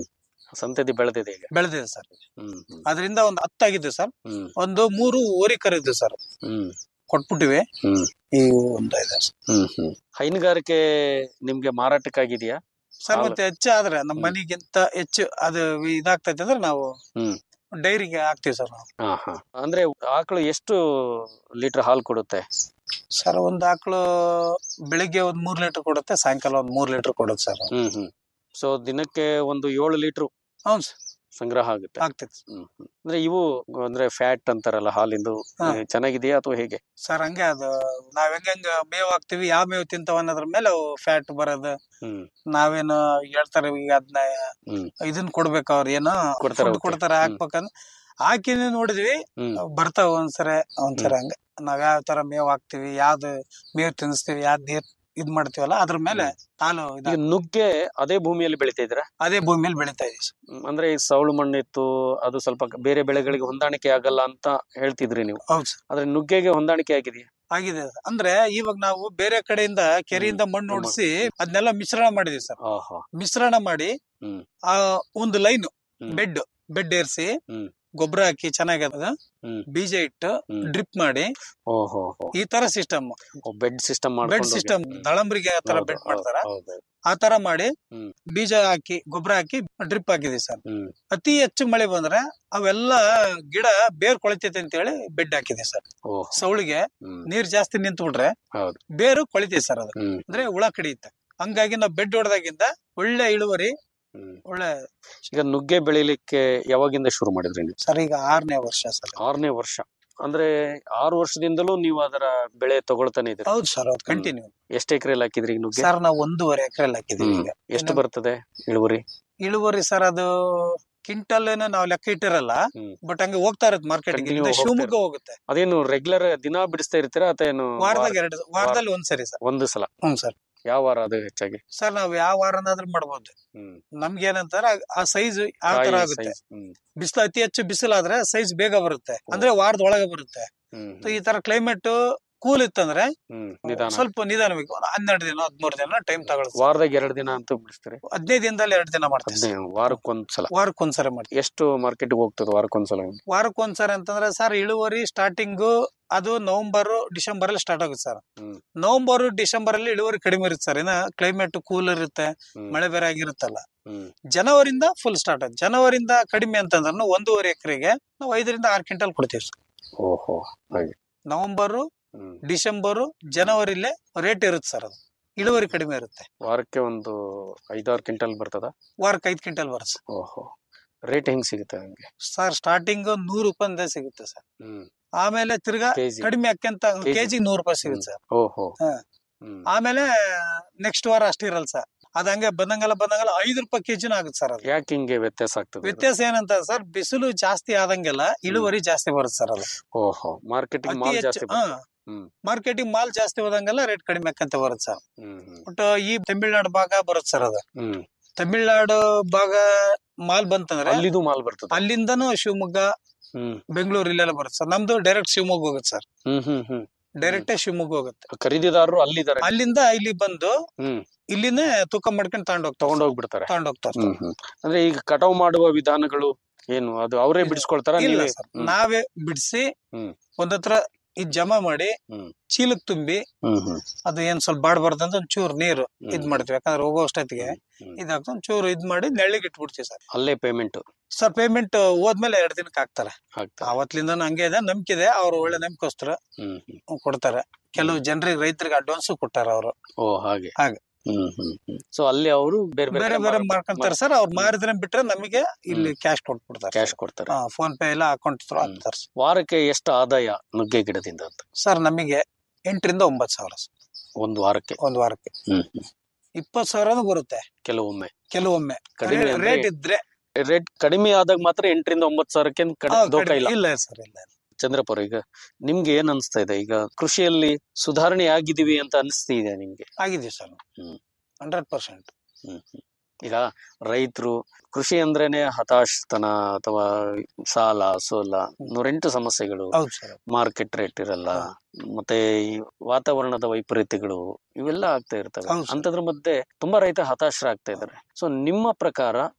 S2: ಸಂತತಿ ಬೆಳೆದಿದೆ ಈಗ
S8: ಬೆಳೆದಿದೆ ಸರ್
S2: ಹ್ಮ್ ಹ್ಮ್
S8: ಅದರಿಂದ ಒಂದು ಹತ್ತಾಗಿದೆ ಸರ್
S2: ಹ್ಮ್
S8: ಒಂದು ಮೂರು ಓರಿ ಕರಿದ್ದು ಸರ್
S2: ಹ್ಮ್
S8: ಕೊಟ್ಬಿಟ್ಟಿವಿ
S2: ಹ್ಮ್
S8: ಈ ಒಂದು ಇದೆ ಸರ್.
S2: ಹ್ಮ್ ಹ್ಮ್ ಹೈನುಗಾರಿಕೆ ನಿಮ್ಗೆ ಮಾರಾಟಕ್ಕಾಗಿದೆಯಾ
S8: ಸರ್
S2: ಹಾಲು.
S8: ಮತ್ತೆ ಹೆಚ್ಚು ಆದ್ರೆ ನಮ್ಮ
S2: ಹ್ಮ್.
S8: ಮನೆಗಿಂತ ಹೆಚ್ಚು ಅದು ಇದಾಗ್ತೈತೆ ಅಂದ್ರೆ ನಾವು
S2: ಹ್ಮ್.
S8: ಡೈರಿಗೆ ಹಾಕ್ತಿವಿ ಸರ್ ನಾವು
S2: ಹಾ ಹಾ ಅಂದ್ರೆ ಆಕಳು ಎಷ್ಟು ಲೀಟರ್ ಹಾಲು ಕೊಡುತ್ತೆ
S8: ಸರ್ ಒಂದ್ ಆಕಳು ಬೆಳಿಗ್ಗೆ ಒಂದ್ ಮೂರ್ ಲೀಟರ್ ಕೊಡುತ್ತೆ ಸಾಯಂಕಾಲ ಒಂದ್ ಮೂರ್ ಲೀಟರ್ ಕೊಡುತ್ತೆ ಸರ್
S2: ಹ್ಮ್ ಹ್ಮ್ ಸೊ ದಿನಕ್ಕೆ ಒಂದು ಏಳು ಲೀಟರ್
S8: ಹೌನ್ ಸರ್
S2: ಸಂಗ್ರಹ ಆಗುತ್ತೆ
S8: ಆಗ್ತೈತೆ
S2: ಹ್ಮ್ ಹ್ಮ್. ಅಂದ್ರೆ ಇವು ಅಂದ್ರೆ ಫ್ಯಾಟ್ ಅಂತಾರಲ್ಲ ಹಾಲಿಂದು
S8: ಹಾ.
S2: ಏ, ಚೆನ್ನಾಗಿದೆಯಾ ಅಥವಾ ಹೇಗೆ
S8: ಸರ್ ಹಂಗೆ ಅದು ನಾವ್ ಹೆಂಗ ಹೆಂಗ ಮೇವ್ ಹಾಕ್ತಿವಿ ಯಾವ ಮೇವ್ ತಿಂತಾವ ಅನ್ನೋದ್ರ ಮೇಲೆ ಅವು ಫ್ಯಾಟ್ ಬರೋದು
S2: ಹ್ಮ್
S8: ನಾವೇನು ಹೇಳ್ತಾರೆ ಈಗ ಅದನ್ನ
S2: ಹ್ಮ್.
S8: ಇದನ್ ಕೊಡ್ಬೇಕು ಅವ್ರ ಏನೋ
S2: ಕೊಡ್ತಾರೆ
S8: ಫುಡ್
S2: ಅವಕ್ಕೆ.
S8: ಕೊಡ್ತಾರೆ
S2: ಹ್ಮ್.
S8: ಹಾಕ್ಬೇಕಂದ್ ಹಾಕಿನ ನೋಡಿದ್ವಿ
S2: ಹ್ಮ್
S8: ಬರ್ತಾವ ಒಂದ್ಸರಿ ಒಂದ್ಸರಿ ಹಂಗ ನಾವ್ ಯಾವ ತರ ಮೇವ್ ಹಾಕ್ತಿವಿ ಯಾವ್ದು ಮೇವ್ ತಿನ್ನಿಸ್ತೀವಿ ಯಾವ್ದ್ ನೀರ್ ಇದ್ ಮಾಡ್ತೀವಲ್ಲ ಅದ್ರ ಮೇಲೆ ಹಾಲು
S2: ಈಗ
S8: ಇದಾಗ
S2: ನುಗ್ಗೆ ಅದೇ ಭೂಮಿಯಲ್ಲಿ ಬೆಳಿತಾ ಇದ್ರ
S8: ಅದೇ ಭೂಮಿ ಮೇಲೆ ಬೆಳಿತಾ ಇದೀವಿ ಸರ್.
S2: ಅಂದ್ರೆ ಈ ಸೌಳು ಮಣ್ಣಿತ್ತು ಅದು ಸ್ವಲ್ಪ ಬೇರೆ ಬೆಳೆಗಳಿಗೆ ಹೊಂದಾಣಿಕೆ ಆಗಲ್ಲ ಅಂತ ಹೇಳ್ತಿದ್ರಿ ನೀವು
S8: ಹೌದು ಸರ್
S2: ಆದ್ರೆ ನುಗ್ಗೆಗೆ ಹೊಂದಾಣಿಕೆ ಆಗಿದೆಯಾ
S8: ಆಗಿದೆ ಸರ್. ಅಂದ್ರೆ ಇವಾಗ ನಾವು ಬೇರೆ ಕಡೆಯಿಂದ ಕೆರೆಯಿಂದ ಮಣ್ಣು
S2: ಹ್ಮ್.
S8: ಹೊಡಿಸಿ ಅದನ್ನೆಲ್ಲ ಮಿಶ್ರಣ ಮಾಡಿದೀವಿ ಸರ್
S2: ಆಹಾ
S8: ಮಿಶ್ರಣ ಮಾಡಿ
S2: ಹ್ಮ್.
S8: ಆ ಒಂದು ಲೈನ್
S2: ಹ್ಮ್.
S8: ಬೆಡ್ ಬೆಡ್ ಏರ್ಸಿ
S2: ಹ್ಮ್.
S8: ಗೊಬ್ಬರ ಹಾಕಿ ಚೆನ್ನಾಗದ
S2: ಹ್ಮ್.
S8: ಬೀಜ ಇಟ್ಟು
S2: ಹ್ಮ್.
S8: ಡ್ರಿಪ್ ಮಾಡಿ
S2: ಓಹೋ
S8: ಈ ತರ ಸಿಸ್ಟಮ್
S2: ಬೆಡ್ ಸಿಸ್ಟಮ್
S8: ಬೆಡ್
S2: ಮಾಡ್ಕೊಂಡು
S8: ಸಿಸ್ಟಮ್ ದಳಂಬ್ರಿಗೆ ಆ ತರ ಬೆಡ್ ಮಾಡ್ತಾರ ಆ ತರ ಮಾಡಿ
S2: ಹ್ಮ್.
S8: ಬೀಜ ಹಾಕಿ ಗೊಬ್ಬರ ಹಾಕಿ ಡ್ರಿಪ್ ಹಾಕಿದೀವಿ ಸರ್
S2: ಹ್ಮ್
S8: ಅತಿ ಹೆಚ್ಚು ಮಳೆ ಬಂದ್ರೆ ಅವೆಲ್ಲ ಗಿಡ ಬೇರ್ ಕೊಳಿತೈತೆ ಅಂತ ಹೇಳಿ ಬೆಡ್ ಹಾಕಿದೆ ಸರ್
S2: ಓಹೋ
S8: ಸೌಳಿಗೆ
S2: ಹ್ಮ್
S8: ನೀರ್ ಜಾಸ್ತಿ ನಿಂತು ಬಿಟ್ರೆ
S2: ಹೌದು.
S8: ಬೇರು ಕೊಳಿತೈತೆ ಸರ್ ಅದು
S2: ಹ್ಮ್
S8: ಅಂದ್ರೆ ಹುಳ ಕಡಿಯುತ್ತೆ ಹಂಗಾಗಿ ನಾವು ಬೆಡ್ ಹೊಡೆದಾಗಿಂದ ಒಳ್ಳೆ ಇಳುವರಿ
S2: ಹ್ಮ್
S8: ಒಳ್ಳೆ
S2: ಈಗ ನುಗ್ಗೆ ಬೆಳಿಲಿಕ್ಕೆ ಯಾವಾಗಿಂದ ಶುರು ಮಾಡಿದ್ರಿ ನೀವು
S8: ಸರ್ ಈಗ ಆರನೇ ವರ್ಷ ಸರ್
S2: ಆರನೇ ವರ್ಷ ಅಂದ್ರೆ ಆರು ವರ್ಷದಿಂದಲೂ ನೀವು ಅದರ ಬೆಳೆ ತಗೊಳ್ತಾನೆ ಇದ್ರಿ
S8: ಹೌದು ಸರ್ ಹೌದು ಕಂಟಿನ್ಯೂ
S2: ಎಷ್ಟು ಎಕರೆಯಲ್ಲಿ ಹಾಕಿದ್ರಿ ಈಗ ನುಗ್ಗೆ
S8: ಸರ್ ನಾವು ಒಂದೂವರೆ ಎಕರೆ ಹಾಕಿದೀವಿ
S2: ಹ್ಮ್.
S8: ಈಗ
S2: ಎಷ್ಟು
S8: ಇನ್ನು
S2: ಬರ್ತದೆ ಇಳುವರಿ
S8: ಇಳುವರಿ ಸರ್ ಅದು ಕ್ವಿಂಟಲ್ ಏನೋ ನಾವು ಲೆಕ್ಕ ಇಟ್ಟಿರಲ್ಲ
S2: ಹ್ಮ್.
S8: ಬಟ್ ಹಂಗೆ ಹೋಗ್ತಾ ಇರುತ್ತೆ ಮಾರ್ಕೆಟ್
S2: Continue ಹೋಗ್ತಾ
S8: ಶಿವಮೊಗ್ಗ ಹೋಗುತ್ತೆ
S2: ಅದೇನು ರೆಗ್ಯುಲರ್ ದಿನಾ ಬಿಡಿಸ್ತಾ ಇರ್ತೀರಾ ಅಥವಾ ಏನು
S8: ವಾರದಾಗ
S2: ವಾರ-
S8: ಎರಡು ವಾರದಲ್ಲಿ ಒಂದ್ಸರಿ ಸರ್
S2: ಒಂದು ಸಲ
S8: ಹ್ಮ್ ಸರ್
S2: ಯಾವ ವಾರ ಅದು ಹೆಚ್ಚಾಗಿ
S8: ಸರ್ ನಾವ್ ಯಾವ ವಾರನಾದ್ರೂ ಮಾಡ್ಬೋದು
S2: ಹ್ಮ್
S8: ನಮ್ಗೆ ಏನಂತಾರ ಆ ಸೈಜ್ ಆ ತರ
S2: ಕಾಯಿ
S8: ಆಗುತ್ತೆ
S2: size. ಹ್ಮ್
S8: ಬಿಸಿಲು ಅತಿ ಹೆಚ್ಚು ಬಿಸಿಲಾದ್ರೆ ಸೈಜ್ ಬೇಗ ಬರುತ್ತೆ ಅಂದ್ರೆ ವಾರದ ಒಳಗೆ ಬರುತ್ತೆ
S2: ಹ್ಮ್
S8: So ಈ ತರ ಕ್ಲೈಮೇಟ್ ಕೂಲ್ ಇತ್ತಂದ್ರೆ
S2: ಹ್ಮ್ ನಿಧಾನ
S8: ಸ್ವಲ್ಪ ನಿಧಾನವಾಗಿ ಒಂದು ಹನ್ನೆರಡು ದಿನ ಹದಿಮೂರು ದಿನ ಟೈಮ್ ತಗೊಳುತ್ತೆ
S2: ವಾರದಾಗ ಎರಡು ದಿನ ಅಂತೂ ಬಿಡಿಸ್ತೀರಿ
S8: ಹದಿನೈದು ದಿನದಲ್ಲಿ ಎರಡು ದಿನ ಮಾಡ್ತೀವಿ sir.
S2: ಹದಿನೈದು ವಾರಕ್ಕೊಂದ್ಸಲ
S8: ವಾರಕ್ಕೊಂದ್ಸರಿ ಮಾಡ್ತೀವಿ
S2: ಎಷ್ಟು ಮಾರ್ಕೆಟ್ಗೆ ಹೋಗ್ತದೆ ವಾರಕ್ಕೊಂದ್ಸಲ
S8: ವಾರಕ್ಕೊಂದ್ಸರಿ ಅಂತಂದ್ರೆ ಸರ್ ಇಳುವರಿ ಸ್ಟಾರ್ಟಿಂಗು ಅದು ನವೆಂಬರ್ ಡಿಸೆಂಬರ್ ಅಲ್ಲಿ ಸ್ಟಾರ್ಟ್ ಆಗುತ್ತೆ ಸರ್
S2: ಹ್ಮ್.
S8: ನವೆಂಬರ್ ಡಿಸೆಂಬರ್ ಅಲ್ಲಿ ಇಳುವರಿ ಕಡಿಮೆ ಇರುತ್ತೆ ಸರ್ ಇನ್ನ ಕ್ಲೈಮೇಟ್ ಕೂಲ್ ಇರುತ್ತೆ
S2: ಹ್ಮ್.
S8: ಮಳೆ ಬೇರೆ ಆಗಿರುತ್ತಲ್ಲ
S2: ಹ್ಮ್
S8: ಜನವರಿಂದ ಫುಲ್ ಸ್ಟಾರ್ಟ್ ಆಗುತ್ತೆ ಜನವರಿಂದ ಕಡಿಮೆ ಅಂತಂದ್ರೆ ಒಂದೂವರೆ ಎಕರೆಗೆ ನಾವು ಐದರಿಂದ ಆರು ಕ್ವಿಂಟಲ್ ಕೊಡ್ತೀವಿ ಸರ್
S2: ಓಹೋ ಹಾಗೆ
S8: ನವೆಂಬರ್
S2: ಹ್ಮ್
S8: ಡಿಸೆಂಬರ್ ಜನವರಿಲೇ ರೇಟ್ ಇರುತ್ತೆ ಸರ್ ಅದು ಇಳುವರಿ ಕಡಿಮೆ ಇರುತ್ತೆ
S2: ವಾರಕ್ಕೆ ಒಂದು ಐದಾರು ಕ್ವಿಂಟಲ್ ಬರ್ತದ
S8: ವಾರಕ್ಕೆ ಐದು ಕ್ವಿಂಟಲ್ ಬರುತ್ತೆ ಸರ್.
S2: ಓಹೋ ರೇಟ್ ಹೆಂಗ್ ಸಿಗುತ್ತೆ ಹಂಗೆ
S8: ಸರ್ ಸ್ಟಾರ್ಟಿಂಗ್ ನೂರು ರೂಪಾಯಿಂದ ಸಿಗುತ್ತೆ ಸರ್
S2: ಹ್ಮ್
S8: ಆಮೇಲೆ ತಿರ್ಗಾ
S2: ಕೆಜಿ
S8: ಕಡಿಮೆ ಅಕ್ಕಂತ
S2: ಕೆಜಿ.
S8: ಕೆಜಿ ನೂರು ರೂಪಾಯಿ ಸಿಗುತ್ತೆ ಸರ್
S2: ಓಹೋ
S8: ಹಾ.
S2: ಹ್ಮ್
S8: ಆಮೇಲೆ ನೆಕ್ಸ್ಟ್ ವಾರ ಅಷ್ಟಿರಲ್ಲ ಸರ್ ಅದ್ ಹಂಗೆ ಬಂದಂಗೆಲ್ಲ ಬಂದಂಗೆಲ್ಲ ಐದು ರೂಪಾಯಿ ಕೆಜಿನ ಆಗುತ್ತೆ ಸರ್ ಅದು
S2: ಯಾಕೆ ಹಿಂಗೆ ವ್ಯತ್ಯಾಸ ಆಗ್ತದೆ ಅದು?
S8: ವ್ಯತ್ಯಾಸ ಏನಂತ ಸರ್ ಬಿಸಿಲು ಜಾಸ್ತಿ ಆದಂಗೆಲ್ಲ ಇಳುವರಿ ಜಾಸ್ತಿ ಬರುತ್ತೆ ಸರ್ ಅದು
S2: ಓಹೋ ಮಾರ್ಕೆಟಿಂಗ್
S8: ಅತಿ
S2: ಮಾಲ್
S8: ಹೆಚ್ಚು
S2: ಜಾಸ್ತಿ
S8: ಹಾ
S2: ಬರ್ತದೆ. ಹ್ಮ್.
S8: ಮಾರ್ಕೆಟಿಂಗ್ ಮಾಲ್ ಜಾಸ್ತಿ ಹೋದಂಗೆಲ್ಲ ರೇಟ್ ಕಡಿಮೆ ಅಕ್ಕಂತ ಬರುತ್ತೆ ಸರ್
S2: ಹ್ಮ್ ಹ್ಮ್
S8: ಬಟ್ ಈ ತಮಿಳ್ನಾಡು ಭಾಗ ಬರುತ್ತೆ ಸರ್ ಅದು
S2: ಹ್ಮ್
S8: ತಮಿಳ್ನಾಡು ಭಾಗ ಮಾಲ್ ಬಂತಂದ್ರೆ
S2: ಅಲ್ಲಿದು ಮಾಲ್ ಬರ್ತದೆ
S8: ಅಲ್ಲಿಂದನೂ ಶಿವಮೊಗ್ಗ
S2: ಹ್ಮ್
S8: ಬೆಂಗಳೂರು ಇಲ್ಲೆಲ್ಲ ಬರುತ್ತೆ ಸರ್ ನಮ್ದು ಡೈರೆಕ್ಟ್ ಶಿವಮೊಗ್ಗ ಹೋಗುತ್ತೆ ಸರ್
S2: ಹ್ಮ್ ಹ್ಮ್ ಹ್ಮ್
S8: ಡೈರೆಕ್ಟ್ ಶಿವಮೊಗ್ಗ ಹೋಗುತ್ತೆ
S2: ಖರೀದಿದಾರರು ಅಲ್ಲಿದ್ದಾರೆ
S8: ಅಲ್ಲಿಂದ ಇಲ್ಲಿ ಬಂದು
S2: ಹ್ಮ್
S8: ಇಲ್ಲಿನೇ ತೂಕ ಮಾಡ್ಕೊಂಡು ತಗೊಂಡ್ ಹೋಗ್ತಾರೆ
S2: ತಗೊಂಡೋಗ್ಬಿಡ್ತಾರೆ
S8: ತಗೊಂಡ್ ಹೋಗ್ತಾರೆ
S2: ಹ್ಮ್ ಹ್ಮ್ ಅಂದ್ರೆ ಈಗ ಕಟಾವ್ ಮಾಡುವ ವಿಧಾನಗಳು ಏನು ಅದು ಅವರೇ
S8: ಇಲ್ಲ.
S2: ಬಿಡಿಸ್ಕೊಳ್ತಾರ
S8: ಇಲ್ಲ
S2: ನೀವೇ
S8: ಸರ್
S2: ಹ್ಮ್.
S8: ನಾವೇ ಬಿಡಿಸಿ
S2: ಹ್ಮ್.
S8: ಒಂದತ್ರ ಇದ್ ಜಮಾ ಮಾಡಿ
S2: ಹ್ಮ್.
S8: ಚೀಲಕ್ ತುಂಬಿ
S2: ಹ್ಮ್ ಹ್ಮ್
S8: ಅದು ಏನ್ ಸ್ವಲ್ಪ ಬಾಡ್ಬಾರ್ದಂತ ಒಂದ್ ಚೂರ್ ನೀರು
S2: ಹ್ಮ್.
S8: ಇದ್ ಮಾಡ್ತೀವಿ ಯಾಕಂದ್ರೆ ಹೋಗೋ ಅಷ್ಟೊತ್ತಿಗೆ
S2: ಹ್ಮ್.
S8: ಇದಾಗ್ತದೆ ಒಂದ್ ಚೂರು ಇದ್ ಮಾಡಿ ನೆಳ್ಳಿಗೆ ಇಟ್ಬಿಡ್ತೀವಿ ಸರ್
S2: ಅಲ್ಲೇ ಪೇಮೆಂಟ್
S8: ಸರ್ ಪೇಮೆಂಟ್ ಹೋದ್ಮೇಲೆ ಎರಡ್ ದಿನಕ್ಕೆ ಹಾಕ್ತಾರೆ
S2: ಆಗ್ತದೆ
S8: ಅವತ್ತಿಂದ ಹಂಗೆ ಇದೆ ನಂಬಿಕೆ ಇದೆ ಅವ್ರು ಒಳ್ಳೆ ನಂಬಿಕೋಸ್ಕರ
S2: ಹ್ಮ್ ಹ್ಮ್
S8: ಕೊಡ್ತಾರೆ ಕೆಲವು ಜನರಿಗೆ ರೈತರಿಗೆ ಅಡ್ವಾನ್ಸ್ ಕೊಟ್ಟಾರ ಅವರು
S2: ಓ ಹಾಗೆ
S8: ಹಾಗೆ.
S2: ಹ್ಮ್ ಹ್ಮ್ ಹ್ಮ್ ಸೊ ಅಲ್ಲಿ ಅವರು ಬೇರೆ
S8: ಬೇರೆ
S2: ಬೇರೆ
S8: ಬೇರೆ ಮಾಡ್ಕೊಂತಾರೆ ಸರ್ ಅವ್ರು ಮಾರಿದ್ರೆ ಬಿಟ್ರೆ ನಮಗೆ ಇಲ್ಲಿ ಕ್ಯಾಶ್ ಕೊಟ್ಬಿಡ್ತಾರೆ
S2: ಕ್ಯಾಶ್ ಕೊಡ್ತಾರೆ
S8: ಫೋನ್ ಪೇ ಎಲ್ಲ ಅಕೌಂಟ್ ಥ್ರೂ
S2: ಹ್ಮ್.
S8: ಹಾಕ್ತಾರೆ
S2: ವಾರಕ್ಕೆ ಎಷ್ಟು ಆದಾಯ ನುಗ್ಗೆ ಗಿಡದಿಂದ ಅಂತ
S8: ಸರ್ ನಮಗೆ ಎಂಟರಿಂದ ಒಂಬತ್ತು ಸಾವಿರ sir,
S2: ಒಂದು ವಾರಕ್ಕೆ
S8: ಒಂದ್ ವಾರಕ್ಕೆ
S2: ಹ್ಮ್ ಹ್ಮ್
S8: ಇಪ್ಪತ್ತು ಸಾವಿರನೂ ಬರುತ್ತೆ
S2: ಕೆಲವೊಮ್ಮೆ
S8: ಕೆಲವೊಮ್ಮೆ
S2: ಕಡಿಮೆ ಅಂದ್ರೆ
S8: ರೇಟ್ ಇದ್ರೆ
S2: ರೇಟ್ ಕಡಿಮೆ ಆದಾಗ ಮಾತ್ರ ಎಂಟರಿಂದ ಒಂಬತ್ತು ಸಾವಿರಕ್ಕೆ
S8: ಆ,
S2: ದೋಖ
S8: ಕಡಿಮೆ-
S2: ಇಲ್ಲ
S8: ಇಲ್ಲ ಸರ್ ಇಲ್ಲ
S2: ಚಂದ್ರಪುರ ಈಗ ನಿಮ್ಗೆ ಏನ್ ಅನ್ಸ್ತಾ ಇದೆ ಈಗ ಕೃಷಿಯಲ್ಲಿ ಸುಧಾರಣೆ ಆಗಿದೀವಿ ಅಂತ ಅನಿಸ್ತಿದೆ ನಿಮ್ಗೆ
S8: ಆಗಿದೀವಿ ಸರ್
S2: ಹ್ಮ್.
S8: ಹಂಡ್ರೆಡ್ ಪರ್ಸೆಂಟ್
S2: ಹ್ಮ್ ಹ್ಮ್. ಈಗ ರೈತರು ಕೃಷಿ ಅಂದ್ರೇನೆ ಹತಾಶತನ ಅಥವಾ ಸಾಲ ಸೋಲ ನೂರೆಂಟು ಸಮಸ್ಯೆಗಳು
S8: ಹೌದು ಸರ್
S2: ಮಾರ್ಕೆಟ್ ರೇಟ್ ಇರಲ್ಲ
S8: ಹಾ.
S2: ಮತ್ತೆ ಈ ವಾತಾವರಣದ ವೈಪರೀತ್ಯಗಳು ಇವೆಲ್ಲ ಆಗ್ತಾ ಇರ್ತವೆ
S8: ಹೌದು ಸರ್.
S2: ಅಂತದ್ರ ಮಧ್ಯೆ ತುಂಬಾ ರೈತ ಹತಾಶರಾಗ್ತಾ ಇದ್ದಾರೆ ಸೊ ನಿಮ್ಮ ಪ್ರಕಾರ
S8: ಹ್ಮ್.